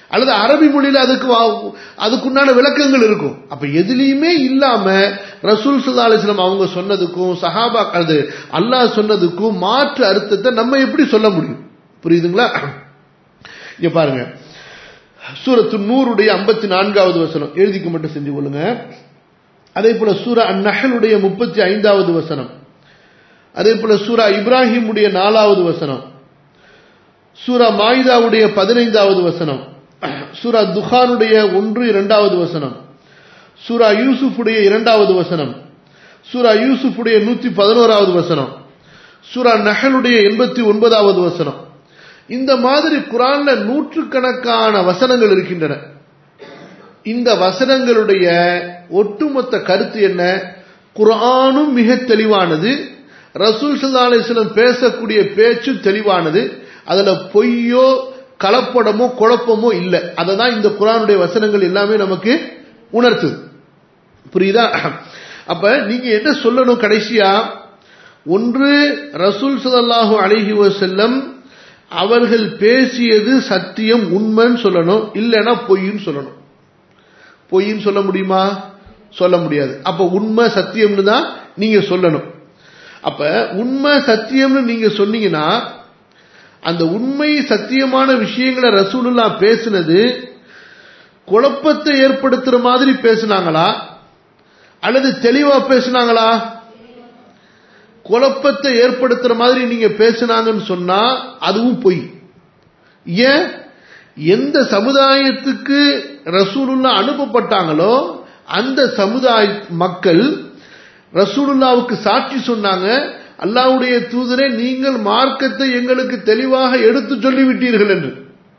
அல்லது அரபி மொழியில அதுக்கு வா- அதுக்குண்டான விளக்கங்கள் இருக்கும் அப்ப எதுலயுமே இல்லாம ரசூல் சல்லா அலிஸ்லாம் அவங்க சொன்னதுக்கும் சஹாபா அது அல்லாஹ் சொன்னதுக்கும் மாற்று அர்த்தத்தை நம்ம எப்படி சொல்ல முடியும் புரியுதுங்களா இங்க பாருங்க சூரத்து நூறுடைய ஐம்பத்தி நான்காவது வசனம் எழுதிக்க மட்டும் செஞ்சு கொள்ளுங்க அதே போல சூரா அந்நஹலுடைய முப்பத்தி ஐந்தாவது வசனம் அதே போல சூரா இப்ராஹிமுடைய நாலாவது வசனம் சூரா மாயிதாவுடைய பதினைந்தாவது வசனம் சூரா துஹானுடைய ஒன்று இரண்டாவது வசனம் சூரா யூசுஃபுடைய இரண்டாவது வசனம் சூரா யூசுஃபுடைய நூத்தி பதினோராவது வசனம் சூரா நஹலுடைய எண்பத்தி ஒன்பதாவது வசனம் இந்த மாதிரி குரான்ல நூற்றுக்கணக்கான வசனங்கள் இருக்கின்றன இந்த வசனங்களுடைய ஒட்டுமொத்த கருத்து என்ன குர்ஆனும் மிக தெளிவானது ரசூல் ஸல்லல்லாஹு அலைஹி வஸல்லம் பேசக்கூடிய பேச்சு தெளிவானது அதுல பொய்யோ கலப்படமோ குழப்பமோ இல்லை அதை தான் இந்த குர்ஆனுடைய வசனங்கள் எல்லாமே நமக்கு உணர்த்துது புரியுதா அப்ப நீங்க என்ன சொல்லணும் கடைசியா ஒன்று ரசூல் ஸல்லல்லாஹு அலைஹி வஸல்லம் அவர்கள் பேசியது சத்தியம் உண்மைன்னு சொல்லணும் இல்லைன்னா பொய்ன்னு சொல்லணும் பொய்ன்னு சொல்ல முடியுமா சொல்ல முடியாது அப்ப உண்மை சத்தியம்னு தான் நீங்க சொல்லணும் அப்ப உண்மை சத்தியம்னு நீங்க சொன்னீங்கன்னா அந்த உண்மை சத்தியமான விஷயங்களை ரசூலுல்லா பேசுனது குழப்பத்தை ஏற்படுத்துற மாதிரி பேசுனாங்களா அல்லது தெளிவா பேசுனாங்களா குழப்பத்தை ஏற்படுத்துற மாதிரி நீங்க பேசுனாங்கன்னு சொன்னா அதுவும் பொய் ஏன் எந்த சமுதாயத்துக்கு ரசூலுல்லா அனுப்பப்பட்டாங்களோ அந்த சமுதாய மக்கள் ரசூலுல்லாவுக்கு சாட்சி சொன்னாங்க அல்லாஹ்வுடைய தூதரே நீங்கள் மார்க்கத்தை எங்களுக்கு தெளிவாக எடுத்து சொல்லிவிட்டீர்கள் என்று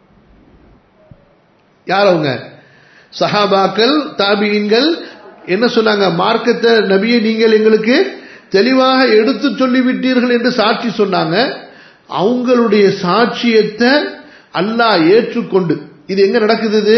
யார் அவங்க சஹாபாக்கள் தாபியின்கள் என்ன சொன்னாங்க மார்க்கத்தை நபியை நீங்கள் எங்களுக்கு தெளிவாக எடுத்து சொல்லிவிட்டீர்கள் என்று சாட்சி சொன்னாங்க அவங்களுடைய சாட்சியத்தை அல்லாஹ் ஏற்றுக்கொண்டு இது எங்க நடக்குது இது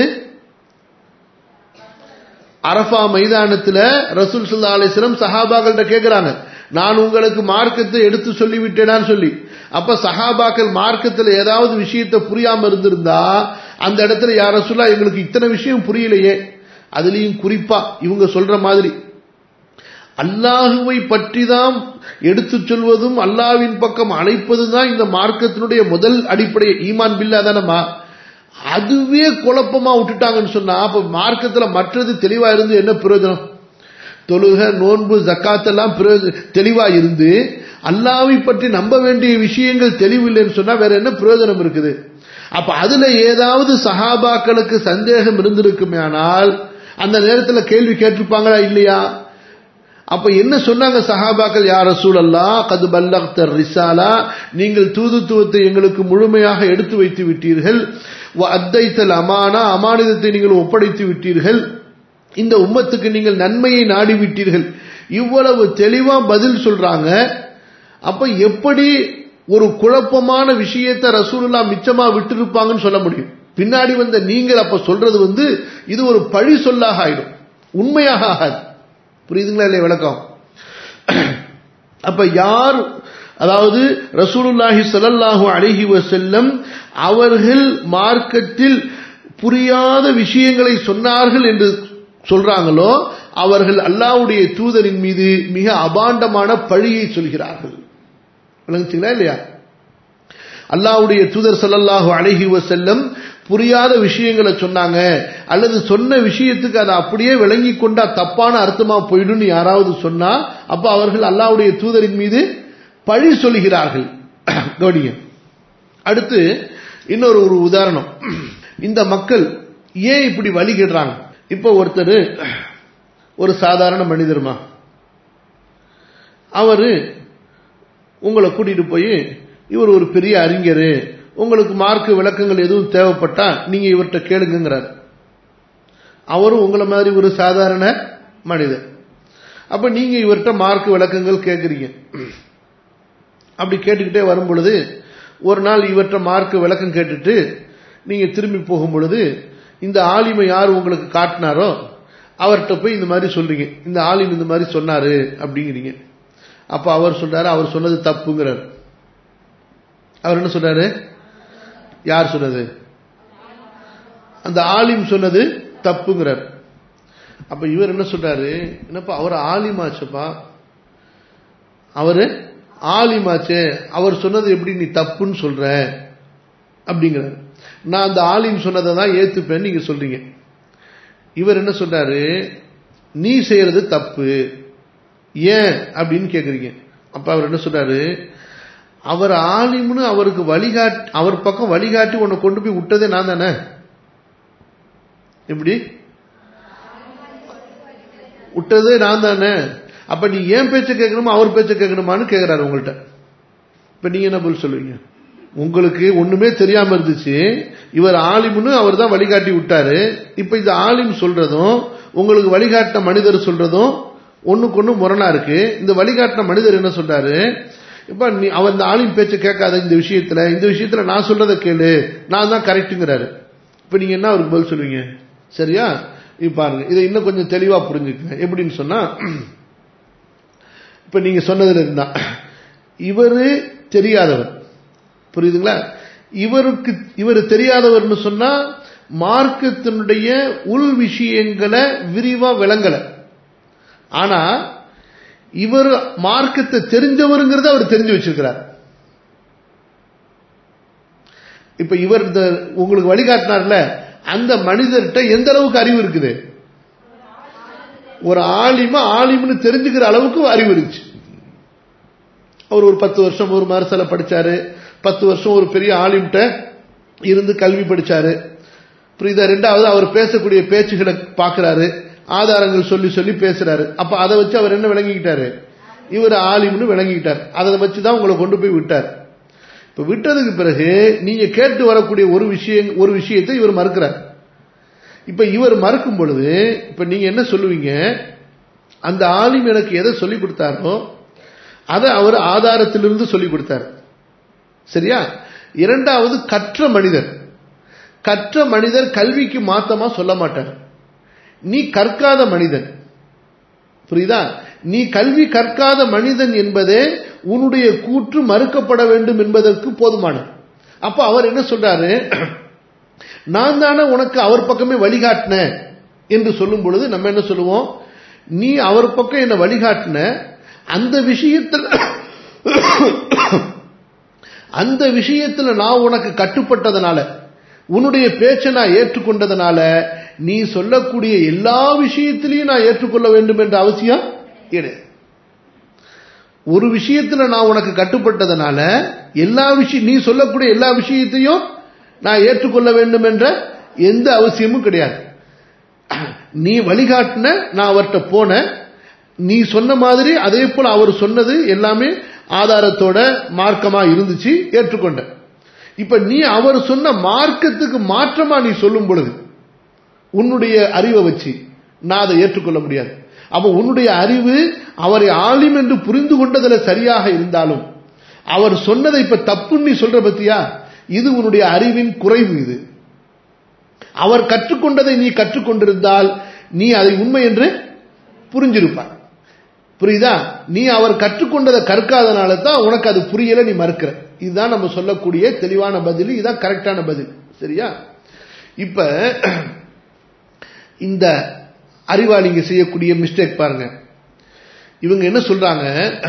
அரஃபா மைதானத்துல ரசூல் ஸல்லல்லாஹு அலைஹி வஸல்லம் சஹாபாக்கள்கிட்ட கேக்குறாங்க நான் உங்களுக்கு மார்க்கத்தை எடுத்து சொல்லி விட்டேனான்னு சொல்லி அப்ப சஹாபாக்கள் மார்க்கத்துல ஏதாவது விஷயத்தை புரியாம இருந்திருந்தா அந்த இடத்துல யார் ரசூலா எங்களுக்கு இத்தனை விஷயம் புரியலையே அதுலயும் குறிப்பா இவங்க சொல்ற மாதிரி அல்லாஹுவை பற்றி தான் எடுத்துச் சொல்வதும் அல்லாஹ்வின் பக்கம் அழைப்பதும் தான் இந்த மார்க்கத்தினுடைய முதல் அடிப்படை ஈமான் பில்லா தானம்மா அதுவே குழப்பமா விட்டுட்டாங்கன்னு சொன்னா அப்ப மார்க்கத்துல மற்றது தெளிவா இருந்து என்ன பிரயோஜனம் தொழுக நோன்பு ஜக்காத்தெல்லாம் பிரயோஜ- தெளிவா இருந்து அல்லாவை பற்றி நம்ப வேண்டிய விஷயங்கள் தெளிவில்லைன்னு சொன்னா வேற என்ன பிரயோஜனம் இருக்குது அப்ப அதுல ஏதாவது சஹாபாக்களுக்கு சந்தேகம் இருந்திருக்குமே ஆனால் அந்த நேரத்துல கேள்வி கேட்டிருப்பாங்களா இல்லையா அப்ப என்ன சொன்னாங்க சஹாபாக்கள் யார் ரசூலல்லா கது பல்லக்தர் ரிசாலா நீங்கள் தூதுத்துவத்தை எங்களுக்கு முழுமையாக எடுத்து வைத்து விட்டீர்கள் வ அத்தைத்தல் அமானா அமானிதத்தை நீங்கள் ஒப்படைத்து விட்டீர்கள் இந்த உம்மத்துக்கு நீங்கள் நன்மையை நாடி விட்டீர்கள் இவ்வளவு தெளிவா பதில் சொல்றாங்க அப்ப எப்படி ஒரு குழப்பமான விஷயத்தை ரசூலுல்லா மிச்சமா விட்டிருப்பாங்கன்னு சொல்ல முடியும் பின்னாடி வந்த நீங்கள் அப்ப சொல்றது வந்து இது ஒரு பழி சொல்லாக ஆயிடும் உண்மையாக ஆகாது புரியுதுங்களா இல்லையா விளக்கம் அப்ப யார் அதாவது ரசூலுல்லாஹி ஸல்லல்லாஹு அலைஹி வஸல்லம் அவர்கள் மார்க்கத்தில் புரியாத விஷயங்களை சொன்னார்கள் என்று சொல்றாங்களோ அவர்கள் அல்லாஹ்வுடைய தூதரின் மீது மிக அபாண்டமான பழியை சொல்கிறார்கள் விளங்குச்சுங்களா இல்லையா அல்லாஹ்வுடைய தூதர் ஸல்லல்லாஹு அலைஹி வஸல்லம் புரியாத விஷயங்களை சொன்னாங்க அல்லது சொன்ன விஷயத்துக்கு அதை அப்படியே விளங்கி கொண்டா தப்பான அர்த்தமா போயிடும்னு யாராவது சொன்னா அப்ப அவர்கள் அல்லாஹ்வுடைய தூதரின் மீது பழி சொல்கிறார்கள் கவனிங்க அடுத்து இன்னொரு ஒரு உதாரணம் இந்த மக்கள் ஏன் இப்படி வழிகிடுறாங்க இப்போ ஒருத்தர் ஒரு சாதாரண மனிதர்மா அவரு உங்களை கூட்டிட்டு போய் இவர் ஒரு பெரிய அறிஞர் உங்களுக்கு மார்க் விளக்கங்கள் எதுவும் தேவைப்பட்டா நீங்க இவர்கிட்ட கேளுங்கிறார் அவரும் உங்களை மாதிரி ஒரு சாதாரண மனிதர் அப்ப நீங்க இவர்கிட்ட மார்க் விளக்கங்கள் கேட்குறீங்க அப்படி கேட்டுக்கிட்டே வரும் பொழுது ஒரு நாள் இவற்றை மார்க் விளக்கம் கேட்டுட்டு நீங்க திரும்பி போகும் பொழுது இந்த ஆலிமை யார் உங்களுக்கு காட்டினாரோ அவர்கிட்ட போய் இந்த மாதிரி சொல்றீங்க இந்த ஆலிம் இந்த மாதிரி சொன்னாரு அப்படிங்கிறீங்க அப்ப அவர் சொல்றாரு அவர் சொன்னது தப்புங்கிறார் அவர் என்ன சொல்றாரு யார் சொன்னது அந்த ஆலிம் சொன்னது தப்புங்கிறார் அப்ப இவர் என்ன சொல்றாரு என்னப்பா அவர் ஆலிமாச்சப்பா அவரு ஆலிமாச்சே அவர் சொன்னது எப்படி நீ தப்புன்னு சொல்ற அப்படிங்கிறாரு நான் அந்த ஆலிம் சொன்னதை தான் ஏத்துப்பேன்னு நீங்க சொல்றீங்க இவர் என்ன சொல்றாரு நீ செய்யறது தப்பு ஏன் அப்படின்னு கேக்குறீங்க அப்ப அவர் என்ன சொல்றாரு அவர் ஆலிம்னு அவருக்கு வழிகாட்டி அவர் பக்கம் வழிகாட்டி உன்னை கொண்டு போய் விட்டதே நான் தானே எப்படி விட்டதே நான் தானே அப்ப நீ ஏன் பேச்ச கேட்கணுமா அவர் பேச்ச கேட்கணுமான்னு கேட்கிறாரு உங்கள்கிட்ட இப்ப நீங்க என்ன பதில் சொல்லுவீங்க உங்களுக்கு ஒண்ணுமே தெரியாம இருந்துச்சு இவர் ஆலிம்னு அவர் தான் வழிகாட்டி விட்டாரு இப்ப இந்த ஆலிம் சொல்றதும் உங்களுக்கு வழிகாட்டின மனிதர் சொல்றதும் ஒண்ணுக்கு ஒண்ணு முரணா இருக்கு இந்த வழிகாட்டின மனிதர் என்ன சொல்றாரு இப்ப நீ அவர் இந்த ஆலிம் பேச்ச கேட்காத இந்த விஷயத்துல இந்த விஷயத்துல நான் சொல்றதை கேளு நான் தான் கரெக்டுங்கிறாரு இப்ப நீங்க என்ன அவருக்கு பதில் சொல்லுவீங்க சரியா இப்ப பாருங்க இதை இன்னும் கொஞ்சம் தெளிவா புரிஞ்சுக்கங்க எப்படின்னு சொன்னா இப்ப நீங்க சொன்னதுல இருந்தா இவரு தெரியாதவர் புரியுதுங்களா இவருக்கு இவர் தெரியாதவர்னு சொன்னா மார்க்கத்தினுடைய உள் விஷயங்களை விரிவா விளங்கல ஆனா இவர் மார்க்கத்தை தெரிஞ்சவருங்கிறத அவர் தெரிஞ்சு வச்சிருக்கிறார் இப்ப இவர் இந்த உங்களுக்கு வழிகாட்டினார்ல அந்த மனிதர்கிட்ட எந்த அளவுக்கு அறிவு இருக்குது ஒரு ஆலிமா ஆலிம்னு தெரிஞ்சுக்கிற அளவுக்கு அறிவு இருந்துச்சு அவர் ஒரு பத்து வருஷம் ஒரு மரசல படிச்சாரு பத்து வருஷம் ஒரு பெரிய ஆலிம்கிட்ட இருந்து கல்வி படிச்சாரு புரியுதா ரெண்டாவது அவர் பேசக்கூடிய பேச்சுகளை பார்க்கிறாரு ஆதாரங்கள் சொல்லி சொல்லி பேசுறாரு அப்ப அதை வச்சு அவர் என்ன விளங்கிக்கிட்டாரு இவர் ஆலிம்னு விளங்கிக்கிட்டார் அதை வச்சுதான் உங்களை கொண்டு போய் விட்டார் இப்ப விட்டதுக்கு பிறகு நீங்க கேட்டு வரக்கூடிய ஒரு விஷயம் ஒரு விஷயத்தை இவர் மறுக்கிறார் இப்ப இவர் மறுக்கும் பொழுது இப்ப நீங்க என்ன சொல்லுவீங்க அந்த ஆலிம் எனக்கு எதை சொல்லி கொடுத்தாரோ அதை அவர் ஆதாரத்திலிருந்து சொல்லி கொடுத்தார் சரியா இரண்டாவது கற்ற மனிதர் கற்ற மனிதர் கல்விக்கு மாத்தமா சொல்ல மாட்டார் நீ கற்காத மனிதன் புரியுதா நீ கல்வி கற்காத மனிதன் என்பதே உன்னுடைய கூற்று மறுக்கப்பட வேண்டும் என்பதற்கு போதுமானது அப்ப அவர் என்ன சொல்றாரு நான் தானே உனக்கு அவர் பக்கமே வழிகாட்டின என்று சொல்லும் பொழுது நம்ம என்ன சொல்லுவோம் நீ அவர் பக்கம் என்ன வழிகாட்டின அந்த விஷயத்தில் அந்த விஷயத்துல நான் உனக்கு கட்டுப்பட்டதனால உன்னுடைய பேச்சை நான் ஏற்றுக்கொண்டதனால நீ சொல்லக்கூடிய எல்லா விஷயத்திலையும் நான் ஏற்றுக்கொள்ள வேண்டும் என்ற அவசியம் கிடையாது ஒரு விஷயத்துல நான் உனக்கு கட்டுப்பட்டதனால எல்லா விஷயம் நீ சொல்லக்கூடிய எல்லா விஷயத்தையும் நான் ஏற்றுக்கொள்ள வேண்டும் என்ற எந்த அவசியமும் கிடையாது நீ வழிகாட்டின நான் அவர்கிட்ட போன நீ சொன்ன மாதிரி அதே போல அவர் சொன்னது எல்லாமே ஆதாரத்தோட மார்க்கமா இருந்துச்சு ஏற்றுக்கொண்ட இப்ப நீ அவர் சொன்ன மார்க்கத்துக்கு மாற்றமா நீ சொல்லும் பொழுது உன்னுடைய அறிவை வச்சு நான் அதை ஏற்றுக்கொள்ள முடியாது அப்ப உன்னுடைய அறிவு அவரை ஆலிம் என்று புரிந்து கொண்டதுல சரியாக இருந்தாலும் அவர் சொன்னதை இப்ப தப்புன்னு நீ சொல்ற பத்தியா இது உன்னுடைய அறிவின் குறைவு இது அவர் கற்றுக்கொண்டதை நீ கற்றுக்கொண்டிருந்தால் நீ அதை உண்மை என்று புரிஞ்சிருப்பார் புரியுதா நீ அவர் கற்றுக்கொண்டதை கற்காதனால தான் உனக்கு அது புரியல நீ மறுக்கிற இதுதான் நம்ம சொல்லக்கூடிய தெளிவான பதில் இதுதான் கரெக்டான பதில் சரியா இப்ப இந்த அறிவாளிங்க செய்யக்கூடிய மிஸ்டேக் பாருங்க இவங்க என்ன சொல்றாங்க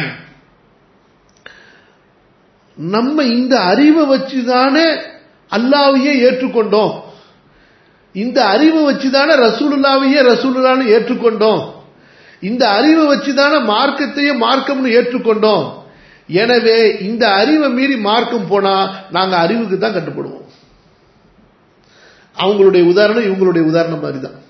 நம்ம இந்த அறிவை வச்சுதானே அல்லாவையே ஏற்றுக்கொண்டோம் இந்த அறிவை வச்சுதானே ரசூலுல்லாவையே ரசூலுல்லான்னு ஏற்றுக்கொண்டோம் இந்த அறிவை வச்சுதானே மார்க்கத்தையே மார்க்கம்னு ஏற்றுக்கொண்டோம் எனவே இந்த அறிவை மீறி மார்க்கம் போனா நாங்க அறிவுக்கு தான் கட்டுப்படுவோம் அவங்களுடைய உதாரணம் இவங்களுடைய உதாரணம் மாதிரி தான்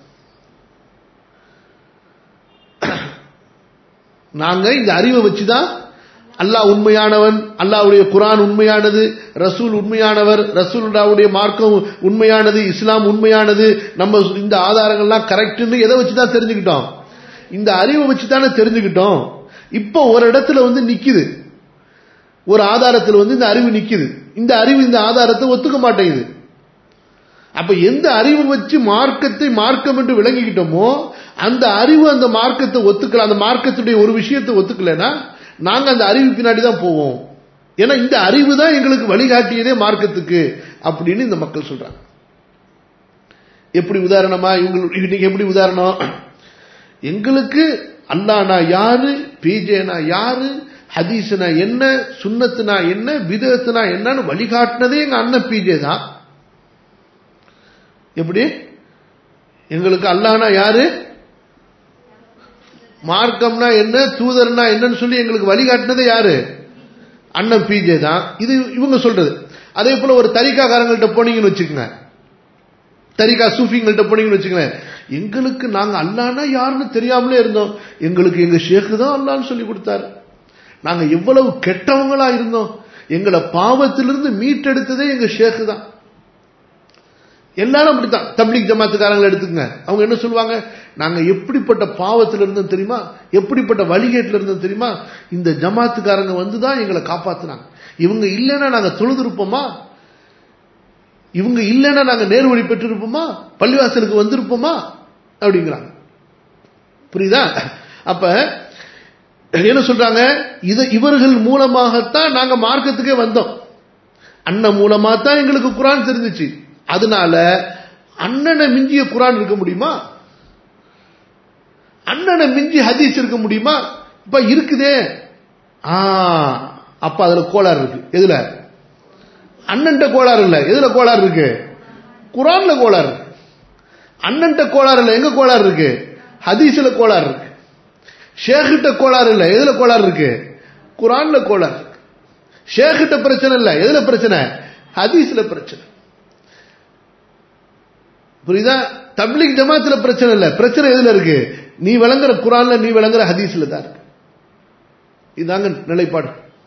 நாங்க இந்த அறிவை வச்சுதான் அல்லாஹ் உண்மையானவன் அல்லாவுடைய குரான் உண்மையானது ரசூல் உண்மையானவர் ரசூலுடைய மார்க்கம் உண்மையானது இஸ்லாம் உண்மையானது நம்ம இந்த ஆதாரங்கள்லாம் கரெக்ட்னு எதை வச்சு தான் தெரிஞ்சுக்கிட்டோம் இந்த அறிவை வச்சு தானே தெரிஞ்சுக்கிட்டோம் இப்போ ஒரு இடத்துல வந்து நிக்குது ஒரு ஆதாரத்தில் வந்து இந்த அறிவு நிக்குது இந்த அறிவு இந்த ஆதாரத்தை ஒத்துக்க மாட்டேங்குது அப்ப எந்த அறிவு வச்சு மார்க்கத்தை மார்க்கம் என்று விளங்கிக்கிட்டோமோ அந்த அறிவு அந்த மார்க்கத்தை ஒத்துக்கல அந்த மார்க்கத்துடைய ஒரு விஷயத்தை ஒத்துக்கலைன்னா நாங்க அந்த அறிவு பின்னாடி தான் போவோம் ஏன்னா இந்த அறிவு தான் எங்களுக்கு வழிகாட்டியதே மார்க்கத்துக்கு அப்படின்னு இந்த மக்கள் சொல்றாங்க எப்படி உதாரணமா இவங்க இன்னைக்கு எப்படி உதாரணம் எங்களுக்கு அல்லானா யாரு பிஜேனா யாரு ஹதீஸ்னா என்ன சுன்னத்துனா என்ன விதத்துனா என்னன்னு வழிகாட்டினதே எங்க அண்ணன் பிஜே தான் எப்படி எங்களுக்கு அல்லானா யாரு மார்க்கம்னா என்ன தூதர்னா என்னன்னு சொல்லி எங்களுக்கு வழிகாட்டினதே யாரு அண்ணன் பிஜே தான் இது இவங்க சொல்றது அதே போல ஒரு தரிகாக்காரங்கள்ட்ட போனீங்கன்னு வச்சுக்கோங்க தரிகா சூஃபிங்கள்ட்ட போனீங்கன்னு வச்சுக்கோங்களேன் எங்களுக்கு நாங்க அல்லானா யாருன்னு தெரியாமலே இருந்தோம் எங்களுக்கு எங்க ஷேக்கு தான் அல்லான்னு சொல்லி கொடுத்தாரு நாங்க எவ்வளவு கெட்டவங்களா இருந்தோம் எங்களை பாவத்திலிருந்து மீட்டெடுத்ததே எங்க ஷேக்கு தான் எல்லாரும் அப்படித்தான் தப்லீக் ஜமாத்துக்காரங்களை எடுத்துக்கங்க அவங்க என்ன சொல்லுவாங்க நாங்க எப்படிப்பட்ட பாவத்தில் இருந்தோம் தெரியுமா எப்படிப்பட்ட வழிகேட்டில் இருந்தோம் தெரியுமா இந்த ஜமாத்துக்காரங்க வந்து தான் எங்களை காப்பாத்துனாங்க இவங்க இல்லைன்னா நாங்க தொழுதுருப்போமா இவங்க இல்லைன்னா நாங்க நேர்வழி பெற்றிருப்போமா பள்ளிவாசலுக்கு வந்திருப்போமா அப்படிங்கிறாங்க புரியுதா அப்ப என்ன சொல்றாங்க இது இவர்கள் மூலமாகத்தான் நாங்க மார்க்கத்துக்கே வந்தோம் அண்ணன் மூலமா தான் எங்களுக்கு குரான் தெரிஞ்சிச்சு அதனால அண்ணனை மிஞ்சிய குரான் இருக்க முடியுமா அண்ணனை மிஞ்சி ஹதீஸ் இருக்க முடியுமா இப்ப இருக்குதே ஆ அப்ப அதுல கோளாறு இருக்கு எதுல அண்ணன்ட்ட கோளாறு இல்ல எதுல கோளாறு இருக்கு குரான்ல கோளாறு இருக்கு அண்ணன்ட்ட கோளாறு இல்ல எங்க கோளாறு இருக்கு ஹதீஸ்ல கோளாறு இருக்கு ஷேகிட்ட கோளாறு இல்ல எதுல கோளாறு இருக்கு குரான்ல கோளாறு இருக்கு ஷேகிட்ட பிரச்சனை இல்ல எதுல பிரச்சனை ஹதீஸ்ல பிரச்சனை புரியுதா தப்லிக் ஜமாத்துல பிரச்சனை இல்ல பிரச்சனை எதுல இருக்கு நீ விளங்குற குரான்ல நீ விளங்குற ஹதீஸ்ல தான் இருக்கு இதாங்க நிலைப்பாடு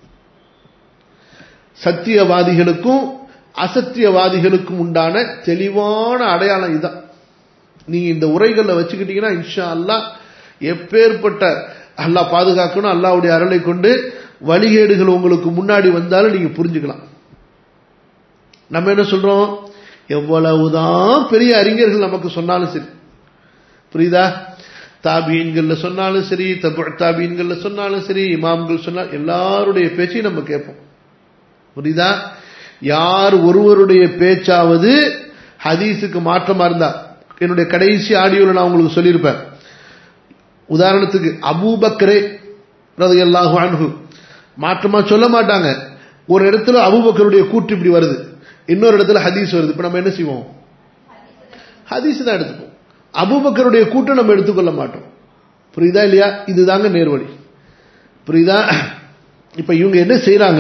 சத்தியவாதிகளுக்கும் அசத்தியவாதிகளுக்கும் உண்டான தெளிவான அடையாளம் இதுதான் நீங்க இந்த உரைகளில் வச்சுக்கிட்டீங்கன்னா இன்ஷா அல்லா எப்பேற்பட்ட அல்லாஹ் பாதுகாக்கணும் அல்லாவுடைய அருளை கொண்டு வழிகேடுகள் உங்களுக்கு முன்னாடி வந்தாலும் நீங்க புரிஞ்சுக்கலாம் நம்ம என்ன சொல்றோம் எவ்வளவுதான் பெரிய அறிஞர்கள் நமக்கு சொன்னாலும் சரி புரியுதா தாபீன்கள்ல சொன்னாலும் சரி தபு தாபீன்கள்ல சொன்னாலும் சரி இமாம்கள் சொன்னால் எல்லாருடைய பேச்சையும் நம்ம கேட்போம் புரியுதா யார் ஒருவருடைய பேச்சாவது ஹதீஸுக்கு மாற்றமா இருந்தா என்னுடைய கடைசி ஆடியோல நான் உங்களுக்கு சொல்லியிருப்பேன் உதாரணத்துக்கு அபூபக்கரே ரதையல்லாஹு அன்ஹு மாற்றமா சொல்ல மாட்டாங்க ஒரு இடத்துல அபூபக்கருடைய கூற்று இப்படி வருது இன்னொரு இடத்துல ஹதீஸ் வருது இப்ப நம்ம என்ன செய்வோம் ஹதீஸ் தான் எடுத்துப்போம் அபூபக்கருடைய கூட்டம் நம்ம எடுத்துக்கொள்ள மாட்டோம் புரியுதா இல்லையா இதுதாங்க நேர்வழி புரியுதா இப்ப இவங்க என்ன செய்யறாங்க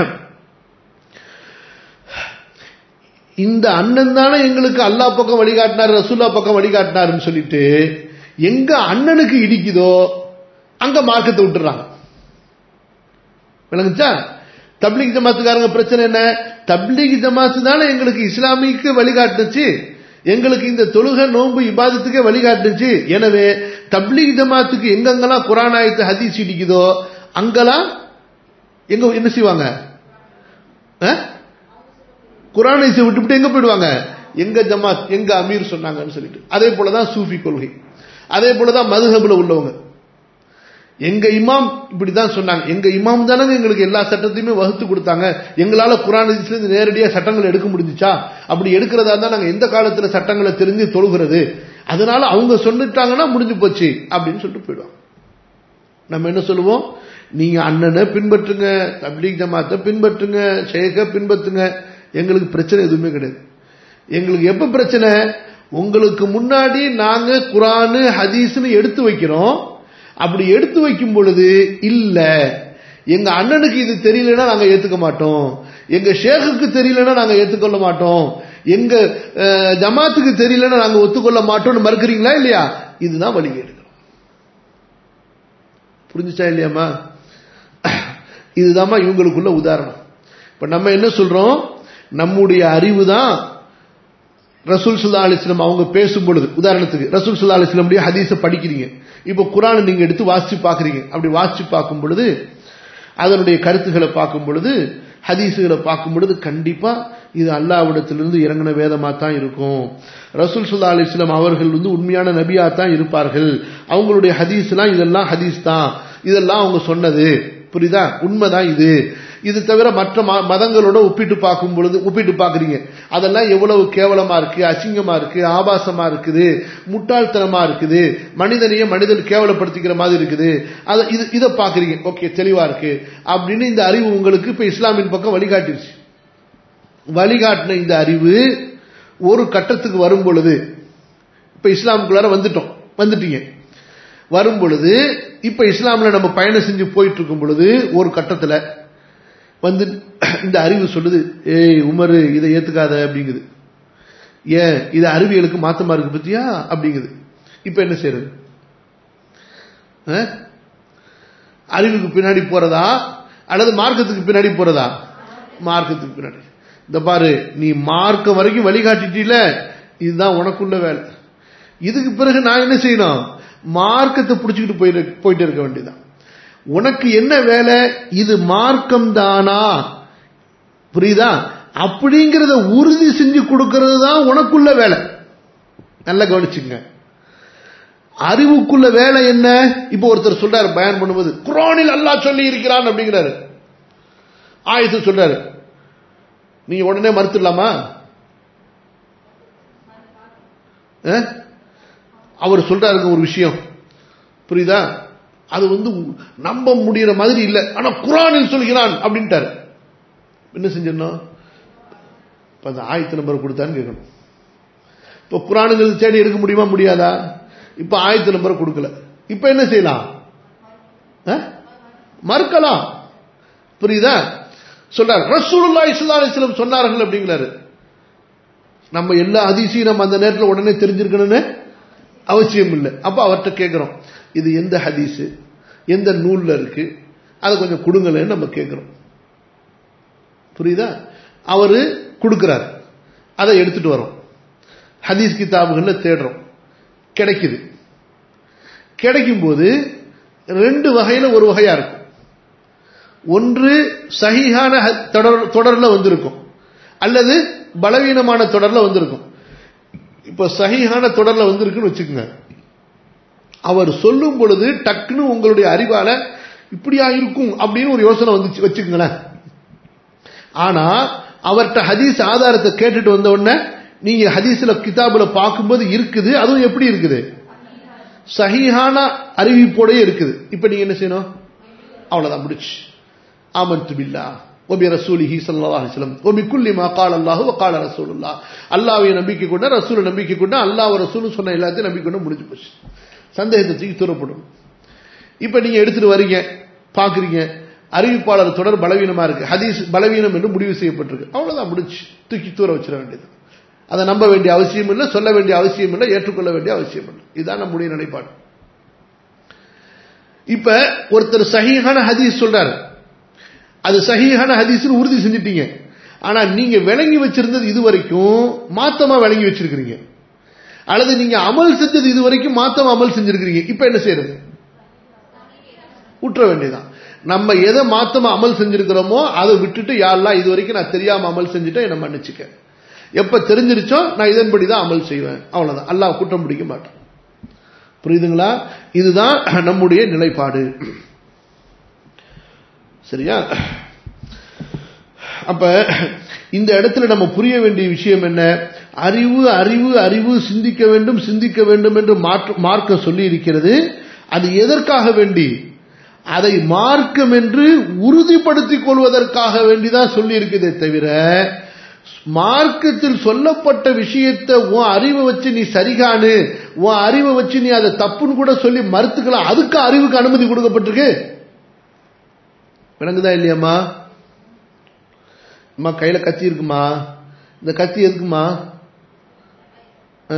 இந்த அண்ணன் தானே எங்களுக்கு அல்லா பக்கம் வழிகாட்டினார் ரசூல்லா பக்கம் வழிகாட்டினாருன்னு சொல்லிட்டு எங்க அண்ணனுக்கு இடிக்குதோ அங்க மார்க்கத்தை விட்டுறாங்க விளங்குச்சா தப்லீக் ஜமாத்துக்காரங்க பிரச்சனை என்ன தப்லீக் ஜமாத்து தானே எங்களுக்கு இஸ்லாமிக்கு வழிகாட்டுச்சு எங்களுக்கு இந்த தொழுகை நோன்பு இபாதத்துக்கே வழிகாட்டுச்சு எனவே தப்லீக் ஜமாத்துக்கு எங்கெங்கெல்லாம் குரான் ஆயத்து ஹதீஸ் இடிக்குதோ அங்கெல்லாம் எங்க என்ன செய்வாங்க குரானை விட்டுவிட்டு எங்க போயிடுவாங்க எங்க ஜமாத் எங்க அமீர் சொன்னாங்கன்னு சொல்லிட்டு அதே போலதான் சூஃபி கொள்கை அதே போலதான் மதுஹபுல உள்ளவங்க எங்க இமாம் இப்படிதான் சொன்னாங்க எங்க இமாம் தானங்க எங்களுக்கு எல்லா சட்டத்தையுமே வகுத்து கொடுத்தாங்க எங்களால குரான் இருந்து நேரடியா சட்டங்கள் எடுக்க முடிஞ்சுச்சா அப்படி எடுக்கிறதா இருந்தா நாங்க எந்த காலத்துல சட்டங்களை தெரிஞ்சு தொழுகிறது அதனால அவங்க சொல்லிட்டாங்கன்னா முடிஞ்சு போச்சு அப்படின்னு சொல்லிட்டு போயிடுவாங்க நம்ம என்ன சொல்லுவோம் நீங்க அண்ணனை பின்பற்றுங்க தப்லீக் ஜமாத்தை பின்பற்றுங்க ஷேக பின்பற்றுங்க எங்களுக்கு பிரச்சனை எதுவுமே கிடையாது எங்களுக்கு எப்ப பிரச்சனை உங்களுக்கு முன்னாடி நாங்க குரானு ஹதீஸ்னு எடுத்து வைக்கிறோம் அப்படி எடுத்து வைக்கும் பொழுது இல்ல எங்க அண்ணனுக்கு இது தெரியலன்னா நாங்க ஏத்துக்க மாட்டோம் எங்க ஷேகுக்கு தெரியலன்னா நாங்க ஏத்துக்கொள்ள மாட்டோம் எங்க ஜமாத்துக்கு தெரியலன்னா நாங்க ஒத்துக்கொள்ள மாட்டோம்னு மறுக்கிறீங்களா இல்லையா இதுதான் வழிகேடு புரிஞ்சுச்சா இல்லையாமா இதுதாம்மா இவங்களுக்குள்ள உதாரணம் இப்ப நம்ம என்ன சொல்றோம் நம்முடைய அறிவு தான் ரசூல் சுல்லா அலிஸ்லம் அவங்க பேசும் பொழுது உதாரணத்துக்கு ரசூல் சுல்லா அலிஸ்லமுடைய ஹதீஸை படிக்கிறீங்க இப்போ குரானை நீங்க எடுத்து வாசிச்சு பாக்குறீங்க அப்படி வாசிச்சு பார்க்கும் பொழுது அதனுடைய கருத்துக்களை பார்க்கும் பொழுது ஹதீஸுகளை பார்க்கும் பொழுது கண்டிப்பா இது அல்லாவிடத்திலிருந்து இறங்கின வேதமா தான் இருக்கும் ரசூல் சுல்லா அலிஸ்லாம் அவர்கள் வந்து உண்மையான நபியா தான் இருப்பார்கள் அவங்களுடைய ஹதீஸ்லாம் இதெல்லாம் ஹதீஸ் தான் இதெல்லாம் அவங்க சொன்னது புரியுதா உண்மைதான் இது இது தவிர மற்ற ம- மதங்களோட ஒப்பிட்டு பார்க்கும் பொழுது ஒப்பிட்டு பார்க்குறீங்க அதெல்லாம் எவ்வளவு கேவலமா இருக்கு அசிங்கமா இருக்கு ஆபாசமா இருக்குது முட்டாள்தனமா இருக்குது மனிதனையே மனிதன் கேவலப்படுத்திக்கிற மாதிரி இருக்குது அதை இது இதை பார்க்குறீங்க ஓகே தெளிவா இருக்கு அப்படின்னு இந்த அறிவு உங்களுக்கு இப்ப இஸ்லாமின் பக்கம் வழிகாட்டிருச்சு வழிகாட்டின இந்த அறிவு ஒரு கட்டத்துக்கு வரும் பொழுது இப்ப இஸ்லாமுக்குள்ளார வந்துட்டோம் வந்துட்டீங்க வரும் பொழுது இப்ப இஸ்லாம்ல நம்ம பயணம் செஞ்சு போயிட்டு இருக்கும் பொழுது ஒரு கட்டத்துல வந்து இந்த அறிவு சொல்லுது ஏய் உமரு இதை ஏத்துக்காத அப்படிங்குது ஏன் இது அறிவியலுக்கு மாத்தமா இருக்கு பத்தியா அப்படிங்குது இப்ப என்ன செய்யறது அஹ்? அறிவுக்கு பின்னாடி போறதா அல்லது மார்க்கத்துக்கு பின்னாடி போறதா மார்க்கத்துக்கு பின்னாடி இந்த பாரு நீ மார்க்கம் வரைக்கும் வழிகாட்டிட்டீல இதுதான் உனக்குள்ள வேலை இதுக்கு பிறகு நான் என்ன செய்யணும் மார்க்கத்தை பிடிச்சிக்கிட்டு போயிரு போயிட்டு இருக்க வேண்டியதுதான் உனக்கு என்ன வேலை இது மார்க்கம் தானா புரியுதா அப்படிங்கிறத உறுதி செஞ்சு கொடுக்கிறது தான் உனக்குள்ள வேலை நல்லா கவனிச்சுங்க அறிவுக்குள்ள வேலை என்ன இப்போ ஒருத்தர் சொல்றாரு பயன் பண்ணும்போது குரானில் அல்லாஹ் சொல்லி இருக்கிறான் அப்படிங்கிறாரு ஆயத்து சொல்றாரு நீங்க உடனே மறுத்துடலாமா அஹ்? அவர் சொல்றாருங்க ஒரு விஷயம் புரியுதா அது வந்து நம்ப முடியற மாதிரி இல்லை ஆனா குரானில் சொல்கிறான் அப்படின்ட்டாரு என்ன செஞ்சிடணும் இப்ப அந்த ஆயத்து நம்பர் கொடுத்தான்னு கேட்கணும் இப்ப குரானுங்கிறது தேடி எடுக்க முடியுமா முடியாதா இப்ப ஆயத்து நம்பரை கொடுக்கல இப்ப என்ன செய்யலாம் அஹ்? மறுக்கலாம் புரியுதா சொல்றார் ரசூலுல்லாஹி ஸல்லல்லாஹு அலைஹி வஸல்லம் சொன்னார்கள் அப்படிங்கிறாரு நம்ம எல்லா அதிசயம் நம்ம அந்த நேரத்தில் உடனே தெரிஞ்சிருக்கணும்னு அவசியம் இல்லை அப்ப அவர்கிட்ட கேட்கிறோம் இது எந்த ஹதீஸ் எந்த நூல்ல இருக்கு அதை கொஞ்சம் கொடுங்களேன்னு நம்ம கேட்கிறோம் புரியுதா அவரு கொடுக்கிறார் அதை எடுத்துட்டு வரோம் ஹதீஸ் கிதாபுகள்ல தேடுறோம் கிடைக்குது கிடைக்கும்போது ரெண்டு வகையில ஒரு வகையா இருக்கும் ஒன்று சஹீஹான ஹ- தொடர் தொடர்ல வந்திருக்கும் அல்லது பலவீனமான தொடர்ல வந்திருக்கும் இப்ப சஹீஹான தொடர்ல வந்திருக்குன்னு வச்சுக்கோங்க அவர் சொல்லும் பொழுது டக்குன்னு உங்களுடைய அறிவால இப்படியா இருக்கும் அப்படின்னு ஒரு யோசனை வந்துச்சு வச்சுக்கோங்களேன் ஆனா அவர்கிட்ட ஹதீஸ் ஆதாரத்தை கேட்டுட்டு வந்த உடனே நீங்க ஹதீஸ்ல கிதாபுல பார்க்கும்போது இருக்குது அதுவும் எப்படி இருக்குது சஹீஹான அறிவிப்போடயே இருக்குது இப்ப நீங்க என்ன செய்யணும் அவ்வளவுதான் முடிச்சு ஆமன்து பில்லா ஒபி ரசூலிஹி ஸல்லல்லாஹு அலைஹி வஸல்லம் ஒபி குல்லி மா قال الله وقال رسول الله அல்லாஹ்வை நம்பிக்கை கொண்ட ரசூலை நம்பிக்கை கொண்ட அல்லாஹ் ரசூலும் சொன்ன எல்லாத்தையும் நம்பிக்கை கொண்டு முடிஞ்சு போச்சு சந்தேகத்தை தூக்கி தூரப்படும் இப்ப நீங்க எடுத்துட்டு வரீங்க பாக்குறீங்க அறிவிப்பாளர் தொடர் பலவீனமா இருக்கு ஹதீஸ் பலவீனம் என்று முடிவு செய்யப்பட்டிருக்கு அவ்வளவுதான் முடிச்சு தூக்கி தூர வச்சிட வேண்டியது அதை நம்ப வேண்டிய அவசியம் இல்லை சொல்ல வேண்டிய அவசியம் இல்லை ஏற்றுக்கொள்ள வேண்டிய அவசியம் இல்லை இதுதான் நம்முடைய நிலைப்பாடு இப்ப ஒருத்தர் சஹீஹான ஹதீஸ் சொல்றாரு அது சஹீஹான ஹதீஸ்னு உறுதி செஞ்சிட்டீங்க ஆனா நீங்க விளங்கி வச்சிருந்தது இது வரைக்கும் மாத்தமா விளங்கி வச்சிருக்கிறீங்க அல்லது நீங்க அமல் செஞ்சது இது வரைக்கும் மாத்தமா அமல் செஞ்சிருக்கிறீங்க இப்ப என்ன செய்யறது விட்டுற வேண்டியதுதான் நம்ம எதை மாத்தமா அமல் செஞ்சிருக்கிறோமோ அதை விட்டுட்டு யாரெல்லாம் இது வரைக்கும் நான் தெரியாம அமல் செஞ்சுட்டேன் என்ன மன்னிச்சுக்க எப்ப தெரிஞ்சிருச்சோ நான் இதன்படி தான் அமல் செய்வேன் அவ்வளவுதான் அல்லாஹ் குற்றம் பிடிக்க மாட்டேன் புரியுதுங்களா இதுதான் நம்முடைய நிலைப்பாடு சரியா அப்ப இந்த இடத்துல நம்ம புரிய வேண்டிய விஷயம் என்ன அறிவு அறிவு அறிவு சிந்திக்க வேண்டும் சிந்திக்க வேண்டும் என்று மாற்ற- மார்க்கம் சொல்லி இருக்கிறது அது எதற்காக வேண்டி அதை மார்க்கம் என்று உறுதிப்படுத்திக் கொள்வதற்காக வேண்டிதான் சொல்லி இருக்குதே தவிர மார்க்கத்தில் சொல்லப்பட்ட விஷயத்தை உன் அறிவை வச்சு நீ சரிகானு உன் அறிவை வச்சு நீ அதை தப்புன்னு கூட சொல்லி மறுத்துக்கலாம் அதுக்கு அறிவுக்கு அனுமதி கொடுக்கப்பட்டிருக்கு விளங்குதா இல்லையாம்மா அம்மா கையில கத்தி இருக்குமா இந்த கத்தி எதுக்குமா ஆ?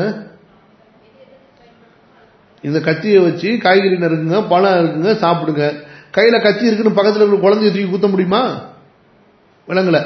இந்த கத்தியை வச்சு காய்கறி நறுக்குங்க பழம் இருக்குங்க சாப்பிடுங்க கையில கத்தி இருக்குன்னு பக்கத்துல இருக்கிற குழந்தைய தூக்கி குத்த முடியுமா விளங்கல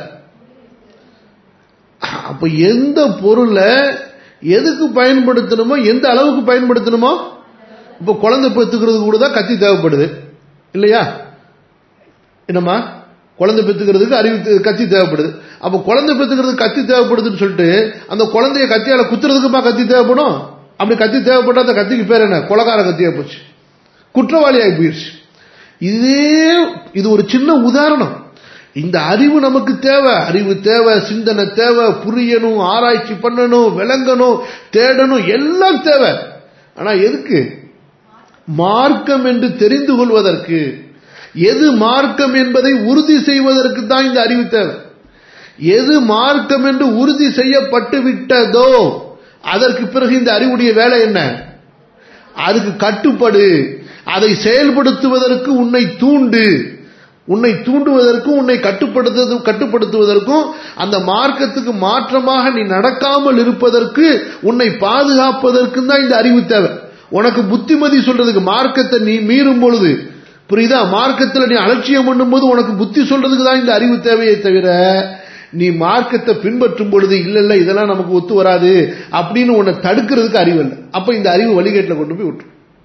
அப்ப எந்த பொருளை எதுக்கு பயன்படுத்தணுமோ எந்த அளவுக்கு பயன்படுத்தணுமோ இப்ப குழந்தை பெத்துக்கிறதுக்கு கூட தான் கத்தி தேவைப்படுது இல்லையா என்னம்மா குழந்தை பெத்துக்கிறதுக்கு அறிவு தே- கத்தி தேவைப்படுது அப்ப குழந்தை பெத்துக்கிறதுக்கு கத்தி தேவைப்படுதுன்னு சொல்லிட்டு அந்த குழந்தைய கத்தியால குத்துறதுக்குமா கத்தி தேவைப்படும் அப்படி கத்தி தேவைப்பட்டா அந்த கத்திக்கு பேர் என்ன கொலகார கத்தியா போச்சு குற்றவாளி ஆகி போயிடுச்சு இதே இது ஒரு சின்ன உதாரணம் இந்த அறிவு நமக்கு தேவை அறிவு தேவை சிந்தனை தேவை புரியணும் ஆராய்ச்சி பண்ணணும் விளங்கணும் தேடணும் எல்லாம் தேவை ஆனா எதுக்கு மார்க்கம் என்று தெரிந்து கொள்வதற்கு எது மார்க்கம் என்பதை உறுதி செய்வதற்கு தான் இந்த அறிவு தேவை எது மார்க்கம் என்று உறுதி செய்யப்பட்டு விட்டதோ அதற்கு பிறகு இந்த அறிவுடைய வேலை என்ன அதுக்கு கட்டுப்படு அதை செயல்படுத்துவதற்கு உன்னை தூண்டு உன்னை தூண்டுவதற்கும் உன்னை கட்டுப்படுத்து கட்டுப்படுத்துவதற்கும் அந்த மார்க்கத்துக்கு மாற்றமாக நீ நடக்காமல் இருப்பதற்கு உன்னை பாதுகாப்பதற்கும் தான் இந்த அறிவு தேவை உனக்கு புத்திமதி சொல்றதுக்கு மார்க்கத்தை நீ மீறும் பொழுது புரியுதா மார்க்கத்தில் நீ அலட்சியம் பண்ணும்போது உனக்கு புத்தி சொல்றதுக்கு தான் இந்த அறிவு தேவையை தவிர நீ மார்க்கத்தை பின்பற்றும் பொழுது இல்ல இல்ல இதெல்லாம் நமக்கு ஒத்து வராது அப்படின்னு உன்னை தடுக்கிறதுக்கு அறிவு இல்லை அப்ப இந்த அறிவு வழிகேட்டில் கொண்டு போய் விட்டுரும்